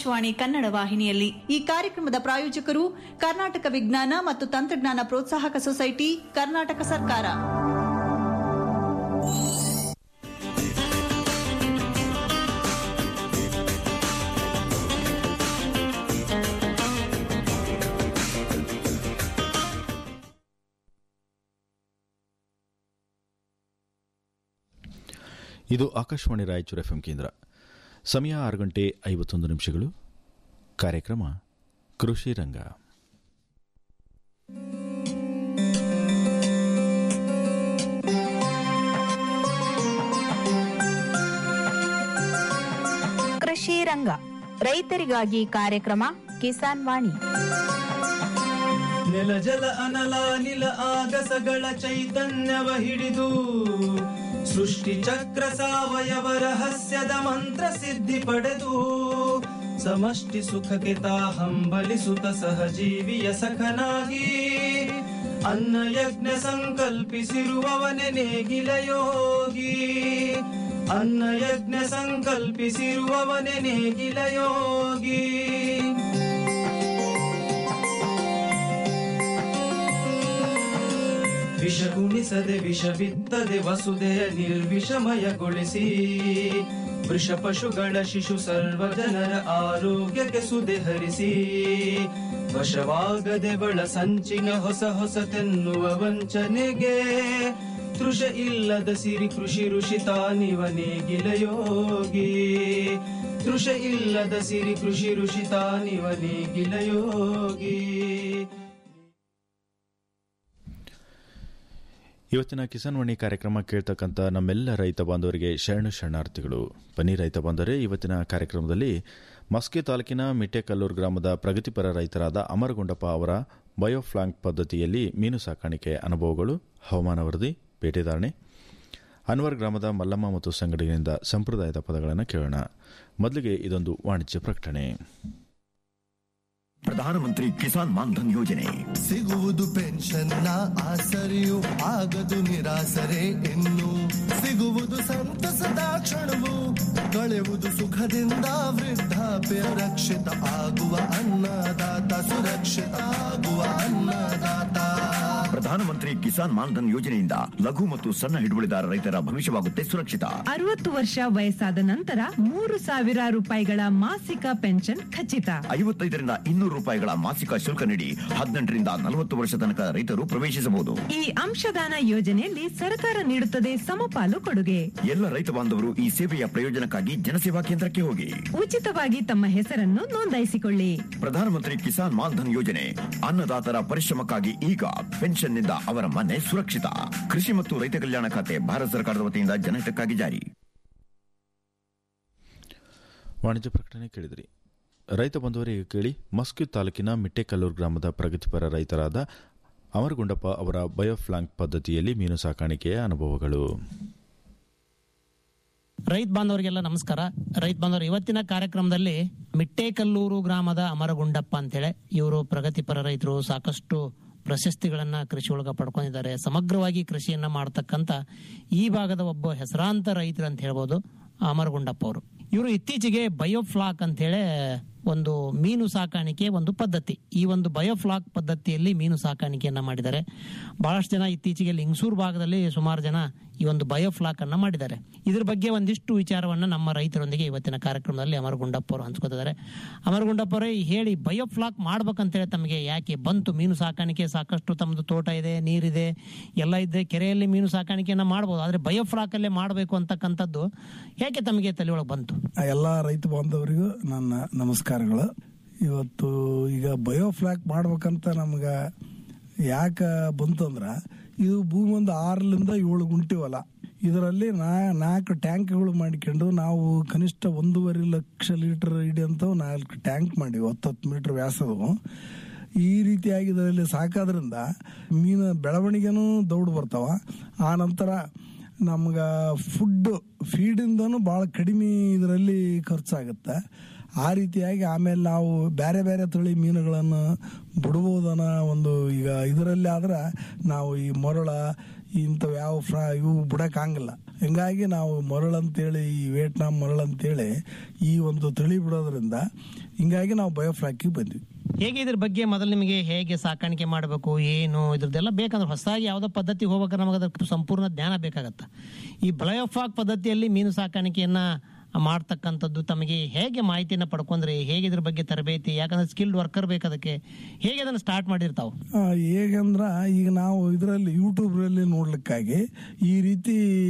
ಆಕಾಶವಾಣಿ ಕನ್ನಡ ವಾಹಿನಿಯಲ್ಲಿ ಈ ಕಾರ್ಯಕ್ರಮದ ಪ್ರಾಯೋಜಕರು ಕರ್ನಾಟಕ ವಿಜ್ಞಾನ ಮತ್ತು ತಂತ್ರಜ್ಞಾನ ಪ್ರೋತ್ಸಾಹಕ ಸೊಸೈಟಿ ಕರ್ನಾಟಕ ಸರ್ಕಾರ ಇದು ಆಕಾಶವಾಣಿ ರಾಯಚೂರು ಎಫ್ಎಂ ಕೇಂದ್ರ ಸಮಯ ಆರು ಗಂಟೆ ಐವತ್ತೊಂದು ನಿಮಿಷಗಳು ಕಾರ್ಯಕ್ರಮ ಕೃಷಿ ರಂಗ ಕೃಷಿ ರಂಗ ರೈತರಿಗಾಗಿ ಕಾರ್ಯಕ್ರಮ ಕಿಸಾನ್ ವಾಣಿ ನೆಲ ಜಲ ಅನಲ ನಿಲ ಆಗಸಗಳ ಚೈತನ್ಯವ ಹಿಡಿದು ಸೃಷ್ಟಿ ಚಕ್ರ ಸಾವಯವ ರಹಸ್ಯದ ಮಂತ್ರ ಸಿದ್ಧಿ ಪಡೆದು ಸಮಷ್ಟಿ ಸುಖಕ್ಕೆ ತಾ ಹಂಬಲಿಸುತ್ತ ಸಹಜೀವಿಯ ಸಖನಾಗಿ ಅನ್ನ ಯಜ್ಞ ಸಂಕಲ್ಪಿಸಿರುವವನೆ ನೇಗಿಲ ಯೋಗಿ ಅನ್ನ ಯಜ್ಞ ಸಂಕಲ್ಪಿಸಿರುವವನೆ ನೇಗಿಲ ಯೋಗಿ ವಿಷ ಗುಣಿಸದೆ ವಿಷ ಬಿತ್ತದೆ ವಸುದೆಯ ನಿರ್ವಿಷಮಯಗೊಳಿಸಿ ವೃಷ ಪಶುಗಳ ಶಿಶು ಸರ್ವ ಜನರ ಆರೋಗ್ಯಕ್ಕೆ ಸುದೆ ಹರಿಸಿ ವಶವಾಗದೆ ಬಳ ಸಂಚಿನ ಹೊಸ ಹೊಸತೆನ್ನುವ ವಂಚನೆಗೆ ತೃಷ ಇಲ್ಲದ ಸಿರಿ ಕೃಷಿ ಋಷಿ ತಾನಿವನೇಗಿಲ ಯೋಗಿ ತೃಷ ಇಲ್ಲದ ಸಿರಿ ಕೃಷಿ ಋಷಿ ತಾನಿವನೇಗಿಲ ಯೋಗಿ ಇವತ್ತಿನ ಕಿಸಾನ್ ವಾಣಿ ಕಾರ್ಯಕ್ರಮ ಕೇಳ್ತಕ್ಕಂಥ ನಮ್ಮೆಲ್ಲ ರೈತ ಬಾಂಧವರಿಗೆ ಶರಣು ಶರಣಾರ್ಥಿಗಳು ಬನ್ನಿ ರೈತ ಬಾಂಧವರೇ ಇವತ್ತಿನ ಕಾರ್ಯಕ್ರಮದಲ್ಲಿ ಮಸ್ಕಿ ತಾಲೂಕಿನ ಮಿಟ್ಟೆಕಲ್ಲೂರು ಗ್ರಾಮದ ಪ್ರಗತಿಪರ ರೈತರಾದ ಅಮರಗುಂಡಪ್ಪ ಅವರ ಬಯೋಫ್ಲಾಂಕ್ ಪದ್ಧತಿಯಲ್ಲಿ ಮೀನು ಸಾಕಾಣಿಕೆ ಅನುಭವಗಳು ಹವಾಮಾನ ವರದಿ ಬೇಟೆದಾರಣೆ ಅನ್ವರ್ ಗ್ರಾಮದ ಮಲ್ಲಮ್ಮ ಮತ್ತು ಸಂಗಡಿಗರಿಂದ ಸಂಪ್ರದಾಯದ ಪದಗಳನ್ನು ಕೇಳೋಣ ಮೊದಲಿಗೆ ಇದೊಂದು ವಾಣಿಜ್ಯ ಪ್ರಕಟಣೆ ಪ್ರಧಾನಮಂತ್ರಿ ಕಿಸಾನ್ ಮಾನ್ಧನ್ ಯೋಜನೆ ಸಿಗುವುದು ಪೆನ್ಷನ್ನ ಆಸರೆಯು ಆಗದು ನಿರಾಸರೆ ಇನ್ನು ಸಿಗುವುದು ಸಂತಸದ ಕ್ಷಣವು ಕಳೆಯುವುದು ಸುಖದಿಂದ ವೃದ್ಧಾಪ್ಯ ರಕ್ಷಿತ ಆಗುವ ಅನ್ನದಾತ ಸುರಕ್ಷಿತ ಆಗುವ ಅನ್ನದಾತ ಪ್ರಧಾನಮಂತ್ರಿ ಕಿಸಾನ್ ಮಾನ್ಧನ್ ಯೋಜನೆಯಿಂದ ಲಘು ಮತ್ತು ಸಣ್ಣ ಹಿಡುವಳಿದಾರ ರೈತರ ಭವಿಷ್ಯವಾಗುತ್ತೆ ಸುರಕ್ಷಿತ ಅರವತ್ತು ವರ್ಷ ವಯಸ್ಸಾದ ನಂತರ ಮೂರು ಸಾವಿರ ರೂಪಾಯಿಗಳ ಮಾಸಿಕ ಪೆನ್ಷನ್ ಖಚಿತ ಐವತ್ತೈದರಿಂದ ಇನ್ನೂರು ರೂಪಾಯಿಗಳ ಮಾಸಿಕ ಶುಲ್ಕ ನೀಡಿ ಹದಿನೆಂಟರಿಂದ ನಲವತ್ತು ವರ್ಷ ತನಕ ರೈತರು ಪ್ರವೇಶಿಸಬಹುದು ಈ ಅಂಶದಾನ ಯೋಜನೆಯಲ್ಲಿ ಸರ್ಕಾರ ನೀಡುತ್ತದೆ ಸಮಪಾಲು ಕೊಡುಗೆ ಎಲ್ಲ ರೈತ ಬಾಂಧವರು ಈ ಸೇವೆಯ ಪ್ರಯೋಜನಕ್ಕಾಗಿ ಜನಸೇವಾ ಕೇಂದ್ರಕ್ಕೆ ಹೋಗಿ ಉಚಿತವಾಗಿ ತಮ್ಮ ಹೆಸರನ್ನು ನೋಂದಾಯಿಸಿಕೊಳ್ಳಿ ಪ್ರಧಾನಮಂತ್ರಿ ಕಿಸಾನ್ ಮಾನ್ಧನ್ ಯೋಜನೆ ಅನ್ನದಾತರ ಪರಿಶ್ರಮಕ್ಕಾಗಿ ಈಗ ಪೆನ್ಷನ್ನಿಂದ ಅವರ ಮನೆ ಸುರಕ್ಷಿತ ಕೃಷಿ ಮತ್ತು ರೈತ ಕಲ್ಯಾಣ ಖಾತೆ ಭಾರತ ಸರ್ಕಾರದ ವತಿಯಿಂದ ಜನಹಿತಕ್ಕಾಗಿ ಜಾರಿ ವಾಣಿಜ್ಯ ಪ್ರಕಟಣೆ ಕೇಳಿದ್ರಿ ರೈತ ಬಂಧುವರಿಗೆ ಕೇಳಿ ಮಸ್ಕಿ ತಾಲೂಕಿನ ಮಿಟ್ಟೆಕಲ್ಲೂರು ಗ್ರಾಮದ ಪ್ರಗತಿಪರ ರೈತರಾದ ಅಮರಗುಂಡಪ್ಪ ಅವರ ಬಯೋಫ್ಲಾಂಕ್ ಪದ್ಧತಿಯಲ್ಲಿ ಮೀನು ಸಾಕಾಣಿಕೆಯ ಅನುಭವಗಳು ರೈತ ಬಾಂಧವರಿಗೆಲ್ಲ ನಮಸ್ಕಾರ ರೈತ ಬಾಂಧವರು ಇವತ್ತಿನ ಕಾರ್ಯಕ್ರಮದಲ್ಲಿ ಮಿಟ್ಟೇಕಲ್ಲೂರು ಗ್ರಾಮದ ಅಮರಗುಂಡಪ್ಪ ಅಂತೇಳಿ ಇವರು ಪ್ರಗತಿಪರ ರೈತರು ಸಾಕಷ್ಟು ಪ್ರಶಸ್ತಿಗಳನ್ನ ಕೃಷಿ ಒಳಗ ಪಡ್ಕೊಂಡಿದ್ದಾರೆ ಸಮಗ್ರವಾಗಿ ಕೃಷಿಯನ್ನ ಮಾಡ್ತಕ್ಕಂತ ಈ ಭಾಗದ ಒಬ್ಬ ಹೆಸರಾಂತ ರೈತರು ಅಂತ ಹೇಳ್ಬೋದು ಅಮರಗುಂಡಪ್ಪ ಅವರು ಇವರು ಇತ್ತೀಚೆಗೆ ಬಯೋಫ್ಲಾಕ್ ಅಂತ ಹೇಳಿ ಒಂದು ಮೀನು ಸಾಕಾಣಿಕೆ ಒಂದು ಪದ್ಧತಿ ಈ ಒಂದು ಬಯೋಫ್ಲಾಕ್ ಪದ್ಧತಿಯಲ್ಲಿ ಮೀನು ಸಾಕಾಣಿಕೆಯನ್ನ ಮಾಡಿದ್ದಾರೆ ಬಹಳಷ್ಟು ಜನ ಇತ್ತೀಚೆಗೆ ಲಿಂಗಸೂರು ಭಾಗದಲ್ಲಿ ಸುಮಾರು ಜನ ಈ ಒಂದು ಬಯೋಫ್ಲಾಕ್ ಅನ್ನ ಮಾಡಿದ್ದಾರೆ ಇದ್ರ ಬಗ್ಗೆ ಒಂದಿಷ್ಟು ವಿಚಾರವನ್ನ ನಮ್ಮ ರೈತರೊಂದಿಗೆ ಇವತ್ತಿನ ಕಾರ್ಯಕ್ರಮದಲ್ಲಿ ಅಮರಗುಂಡಪ್ಪ ಅವರು ಹಂಚ್ಕೋತಿದ್ದಾರೆ ಅಮರಗುಂಡಪ್ಪ ಅವರೇ ಹೇಳಿ ಬಯೋಫ್ಲಾಕ್ ಮಾಡ್ಬೇಕಂತೇಳಿ ತಮಗೆ ಯಾಕೆ ಬಂತು ಮೀನು ಸಾಕಾಣಿಕೆ ಸಾಕಷ್ಟು ತಮ್ಮದು ತೋಟ ಇದೆ ನೀರಿದೆ ಎಲ್ಲ ಇದೆ ಕೆರೆಯಲ್ಲಿ ಮೀನು ಸಾಕಾಣಿಕೆಯನ್ನ ಮಾಡ್ಬೋದು ಆದ್ರೆ ಬಯೋಫ್ಲಾಕ್ ಅಲ್ಲೇ ಮಾಡಬೇಕು ಅಂತಕ್ಕಂಥದ್ದು ಹೇಗೆ ತಮಗೆ ತಲೆಯೊಳಗೆ ಬಂತು ಎಲ್ಲ ರೈತ ಬಾಂಧವರಿಗೂ ನನ್ನ ನಮಸ್ಕಾರಗಳು ಇವತ್ತು ಈಗ ಬಯೋಫ್ಲಾಕ್ ಮಾಡ್ಬೇಕಂತ ನಮ್ಗೆ ಯಾಕೆ ಬಂತು ಅಂದ್ರೆ ಇದು ಭೂಮಿ ಒಂದು ಆರರಿಂದ ಏಳು ಗುಂಟಿವಲ್ಲ ಇದರಲ್ಲಿ ನಾ ನಾಲ್ಕು ಟ್ಯಾಂಕ್ಗಳು ಮಾಡಿಕೊಂಡು ನಾವು ಕನಿಷ್ಠ ಒಂದೂವರೆ ಲಕ್ಷ ಲೀಟರ್ ಹಿಡಿಯಂತವು ನಾಲ್ಕು ಟ್ಯಾಂಕ್ ಮಾಡಿವಿ ಹತ್ತತ್ತು ಮೀಟರ್ ವ್ಯಾಸದವು ಈ ರೀತಿಯಾಗಿ ಇದರಲ್ಲಿ ಸಾಕೋದ್ರಿಂದ ಮೀನು ಬೆಳವಣಿಗೆನೂ ದೌಡ್ ಬರ್ತಾವ ಆ ನಂತರ ನಮ್ಗೆ ಫುಡ್ ಫೀಡಿಂದನೂ ಭಾಳ ಕಡಿಮೆ ಇದರಲ್ಲಿ ಖರ್ಚಾಗುತ್ತೆ ಆ ರೀತಿಯಾಗಿ ಆಮೇಲೆ ನಾವು ಬೇರೆ ಬೇರೆ ತಳಿ ಮೀನುಗಳನ್ನು ಬಿಡ್ಬೋದನ್ನ ಒಂದು ಈಗ ಇದರಲ್ಲಿ ಆದ್ರೆ ನಾವು ಈ ಮರಳ ಇಂಥವು ಯಾವ ಫ್ರಾ ಇವು ಬಿಡೋಕ್ಕಾಗಲ್ಲ ಹಿಂಗಾಗಿ ನಾವು ಮರಳಂತೇಳಿ ಈ ವಿಯೆಟ್ನಾಂ ಮರಳಂತೇಳಿ ಈ ಒಂದು ತಳಿ ಬಿಡೋದ್ರಿಂದ ಹಿಂಗಾಗಿ ನಾವು ಬಯೋಫ್ಲಾಕಿಗೆ ಬಂದ್ವಿ ಹೇಗೆ ಇದ್ರ ಬಗ್ಗೆ ಮೊದಲು ನಿಮಗೆ ಹೇಗೆ ಸಾಕಾಣಿಕೆ ಮಾಡಬೇಕು ಏನು ಇದ್ರದ್ದೆಲ್ಲ ಬೇಕಂದ್ರೆ ಹೊಸದಾಗಿ ಯಾವುದೋ ಪದ್ಧತಿ ಹೋಗ್ಬೇಕಾದ್ರೆ ನಮಗೆ ಅದಕ್ಕೆ ಸಂಪೂರ್ಣ ಜ್ಞಾನ ಬೇಕಾಗತ್ತೆ ಈ ಬಯೋಫಾಕ್ ಪದ್ಧತಿಯಲ್ಲಿ ಮೀನು ಸಾಕಾಣಿಕೆಯನ್ನ ಮಾಡ್ತಕ್ಕಂಥದ್ದು ತಮಗೆ ಹೇಗೆ ಮಾಹಿತಿಯನ್ನ ಪಡ್ಕೊಂಡ್ರಿ ಹೇಗೆ ಇದ್ರ ಬಗ್ಗೆ ತರಬೇತಿ ಯಾಕಂದ್ರೆ ಸ್ಕಿಲ್ಡ್ ವರ್ಕರ್ ಬೇಕು ಅದಕ್ಕೆ ಹೇಗೆ ಅದನ್ನ ಸ್ಟಾರ್ಟ್ ಮಾಡಿರ್ತಾವ ಆ, ಹೇಗಂದ್ರ ಈಗ ನಾವು ಇದರಲ್ಲಿ ಯೂಟ್ಯೂಬ್ನಲ್ಲಿ ನೋಡ್ಲಿಕ್ಕಾಗಿ ಈ ರೀತಿ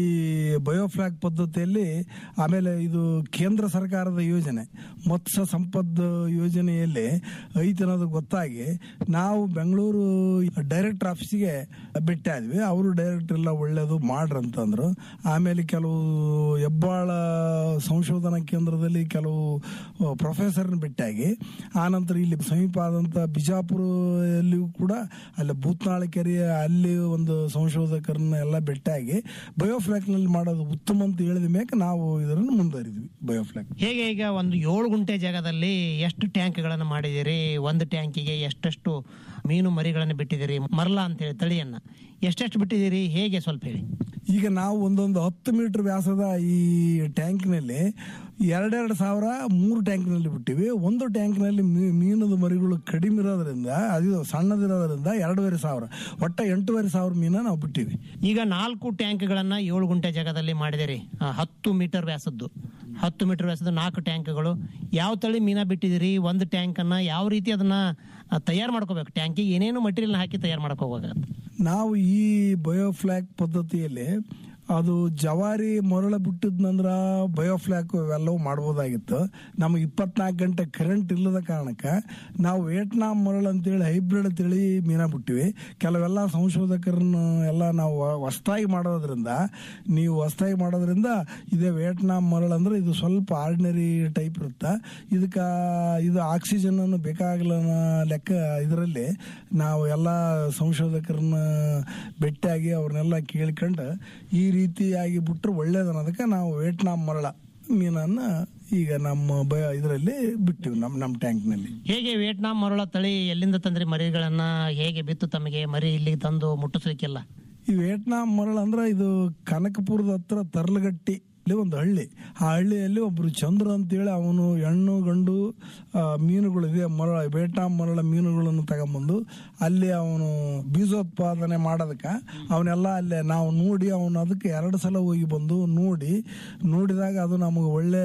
ಬಯೋಫ್ಲಾಗ್ ಪದ್ಧತಿಯಲ್ಲಿ ಆಮೇಲೆ ಇದು ಕೇಂದ್ರ ಸರ್ಕಾರದ ಯೋಜನೆ ಮತ್ಸ್ಯ ಸಂಪದ್ ಯೋಜನೆಯಲ್ಲಿ ಐತೆ ಅನ್ನೋದು ಗೊತ್ತಾಗಿ ನಾವು ಬೆಂಗಳೂರು ಡೈರೆಕ್ಟರ್ ಆಫೀಸಿಗೆ ಭೇಟಿ ಆದ್ವಿ ಅವರು ಡೈರೆಕ್ಟ್ ಎಲ್ಲ ಒಳ್ಳೇದು ಮಾಡ್ರಂತಂದ್ರು ಆಮೇಲೆ ಕೆಲವು ಹೆಬ್ಬಾಳ ಸಂಶೋಧನಾ ಕೇಂದ್ರದಲ್ಲಿ ಕೆಲವು ಪ್ರೊಫೆಸರ್ನ ಭೇಟಿಯಾಗಿ ಆನಂತರ ಇಲ್ಲಿ ಸಮೀಪ ಆದಂತ ಬಿಜಾಪುರಲ್ಲಿಯೂ ಕೂಡ ಅಲ್ಲಿ ಭೂತ್ನಾಳ ಕೆರೆ ಅಲ್ಲಿ ಒಂದು ಸಂಶೋಧಕರನ್ನ ಎಲ್ಲ ಭೇಟಿಯಾಗಿ ಬಯೋಫ್ಲಾಕ್ನಲ್ಲಿ ಮಾಡೋದು ಉತ್ತಮ ಅಂತ ಹೇಳಿದ ಮೇಲೆ ನಾವು ಇದನ್ನು ಮುಂದುವರಿದ್ವಿ ಬಯೋಫ್ಲಾಕ್ ಹೇಗೆ ಈಗ ಒಂದು ಏಳು ಗುಂಟೆ ಜಾಗದಲ್ಲಿ ಎಷ್ಟು ಟ್ಯಾಂಕ್ಗಳನ್ನು ಮಾಡಿದಿರಿ ಒಂದು ಟ್ಯಾಂಕಿಗೆ ಎಷ್ಟೆಷ್ಟು ಮೀನು ಮರಿಗಳನ್ನು ಬಿಟ್ಟಿದ್ದೀರಿ ಮರಲ ಅಂತೇಳಿ ತಳಿಯನ್ನ ಎಷ್ಟೆಷ್ಟು ಬಿಟ್ಟಿದ್ದೀರಿ ಹೇಗೆ ಸ್ವಲ್ಪ ಹೇಳಿ ಈಗ ನಾವು ಒಂದೊಂದು ಹತ್ತು ಮೀಟರ್ ವ್ಯಾಸದ ಈ ಟ್ಯಾಂಕ್ನಲ್ಲಿ ಎರಡೆರಡು ಸಾವಿರ ಮೂರು ಟ್ಯಾಂಕ್ನಲ್ಲಿ ಬಿಟ್ಟಿವಿ ಒಂದು ಟ್ಯಾಂಕ್ನಲ್ಲಿ ಮೀ- ಮೀನದ ಮರಿಗಳು ಕಡಿಮೆ ಇರೋದ್ರಿಂದ ಅದು ಸಣ್ಣದಿರೋದ್ರಿಂದ ಎರಡೂವರೆ ಸಾವಿರ ಒಟ್ಟ ಎಂಟೂವರೆ ಸಾವಿರ ಮೀನ ನಾವು ಬಿಟ್ಟಿವಿ ಈಗ ನಾಲ್ಕು ಟ್ಯಾಂಕ್ಗಳನ್ನ ಏಳು ಗುಂಟೆ ಜಾಗದಲ್ಲಿ ಮಾಡಿದಿರಿ ಆ, ಹತ್ತು ಮೀಟರ್ ವ್ಯಾಸದ್ದು ಹತ್ತು ಮೀಟರ್ ವ್ಯಾಸದ ನಾಲ್ಕು ಟ್ಯಾಂಕ್ಗಳು ಯಾವ ತಳಿ ಮೀನ ಬಿಟ್ಟಿದಿರಿ ಒಂದು ಟ್ಯಾಂಕ್ ಅನ್ನ ಯಾವ ರೀತಿ ಅದನ್ನ ತಯಾರು ಮಾಡ್ಕೋಬೇಕು ಟ್ಯಾಂಕಿಗೆ ಏನೇನು ಮಟೀರಿಯಲ್ ಹಾಕಿ ತಯಾರು ಮಾಡ್ಕೋಬೇಕಾಗತ್ತೆ ನಾವು ಈ ಬಯೋಫ್ಲಾಕ್ ಪದ್ಧತಿಯಲ್ಲಿ ಅದು ಜವಾರಿ ಮರಳ ಬಿಟ್ಟಿದ್ನಂದ್ರ ಬಯೋಫ್ಲಾಕ್ ಇವೆಲ್ಲವೂ ಮಾಡ್ಬೋದಾಗಿತ್ತು ನಮಗೆ ಇಪ್ಪತ್ನಾಲ್ಕು ಗಂಟೆ ಕರೆಂಟ್ ಇಲ್ಲದ ಕಾರಣಕ್ಕೆ ನಾವು ವಿಯೆಟ್ನಾಂ ಮರಳು ಅಂತೇಳಿ ಹೈಬ್ರಿಡ್ ತಳಿ ಮೀನ ಬಿಟ್ಟಿವಿ ಕೆಲವೆಲ್ಲ ಸಂಶೋಧಕರನ್ನು ಎಲ್ಲ ನಾವು ಹೊಸ್ದಾಗಿ ಮಾಡೋದ್ರಿಂದ ನೀವು ಹೊಸ್ದಾಗಿ ಮಾಡೋದ್ರಿಂದ ಇದೇ ವಿಯೆಟ್ನಾಂ ಮರಳು ಅಂದ್ರೆ ಇದು ಸ್ವಲ್ಪ ಆರ್ಡಿನರಿ ಟೈಪ್ ಇರುತ್ತೆ ಇದಕ್ಕೆ ಇದು ಆಕ್ಸಿಜನ್ ಅನ್ನು ಬೇಕಾಗಲ್ಲ ಅನ್ನೋ ಲೆಕ್ಕ ಇದರಲ್ಲಿ ನಾವು ಎಲ್ಲ ಸಂಶೋಧಕರನ್ನ ಭೇಟಿಯಾಗಿ ಅವ್ರನ್ನೆಲ್ಲ ಕೇಳ್ಕೊಂಡು ಈ ರೀತಿಯಾಗಿ ಬಿಟ್ರೆ ಒಳ್ಳೇದು ಅನ್ನೋದಕ್ಕೆ ನಾವು ವಿಯೆಟ್ನಾಂ ಮರಳ ಮೀನನ್ನ ಈಗ ನಮ್ಮ ಬ ಇದರಲ್ಲಿ ಬಿಟ್ಟಿವಿ ನಮ್ಮ ನಮ್ಮ ಟ್ಯಾಂಕ್ನಲ್ಲಿ ಹೇಗೆ ವಿಯೆಟ್ನಾಂ ಮರಳ ತಳಿ ಎಲ್ಲಿಂದ ತಂದ್ರಿ ಮರಿಗಳನ್ನ ಹೇಗೆ ಬಿತ್ತು ತಮಗೆ ಮರಿ ಇಲ್ಲಿಗೆ ತಂದು ಮುಟ್ಟಿಸ್ಲಿಕ್ಕೆಲ್ಲ ಈ ವಿಯೆಟ್ನಾಂ ಮರಳು ಅಂದ್ರೆ ಇದು ಕನಕಪುರದ ಹತ್ರ ತರ್ಲಗಟ್ಟಿ ಇಲ್ಲಿ ಒಂದು ಹಳ್ಳಿ ಆ ಹಳ್ಳಿಯಲ್ಲಿ ಒಬ್ರು ಚಂದ್ರ ಅಂತೇಳಿ ಅವನು ಹೆಣ್ಣು ಗಂಡು ಆ, ಮೀನುಗಳಿದೆ ಮರ ವಿಯೆಟ್ನಾಂ ಮರಳ ಮೀನುಗಳನ್ನು ತಗೊಂಬಂದು ಅಲ್ಲಿ ಅವನು ಬೀಜೋತ್ಪಾದನೆ ಮಾಡೋದಕ್ಕೆ ಅವನ್ನೆಲ್ಲ ಅಲ್ಲೇ ನಾವು ನೋಡಿ ಅವನು ಅದಕ್ಕೆ ಎರಡು ಸಲ ಹೋಗಿ ಬಂದು ನೋಡಿ ನೋಡಿದಾಗ ಅದು ನಮಗೆ ಒಳ್ಳೆ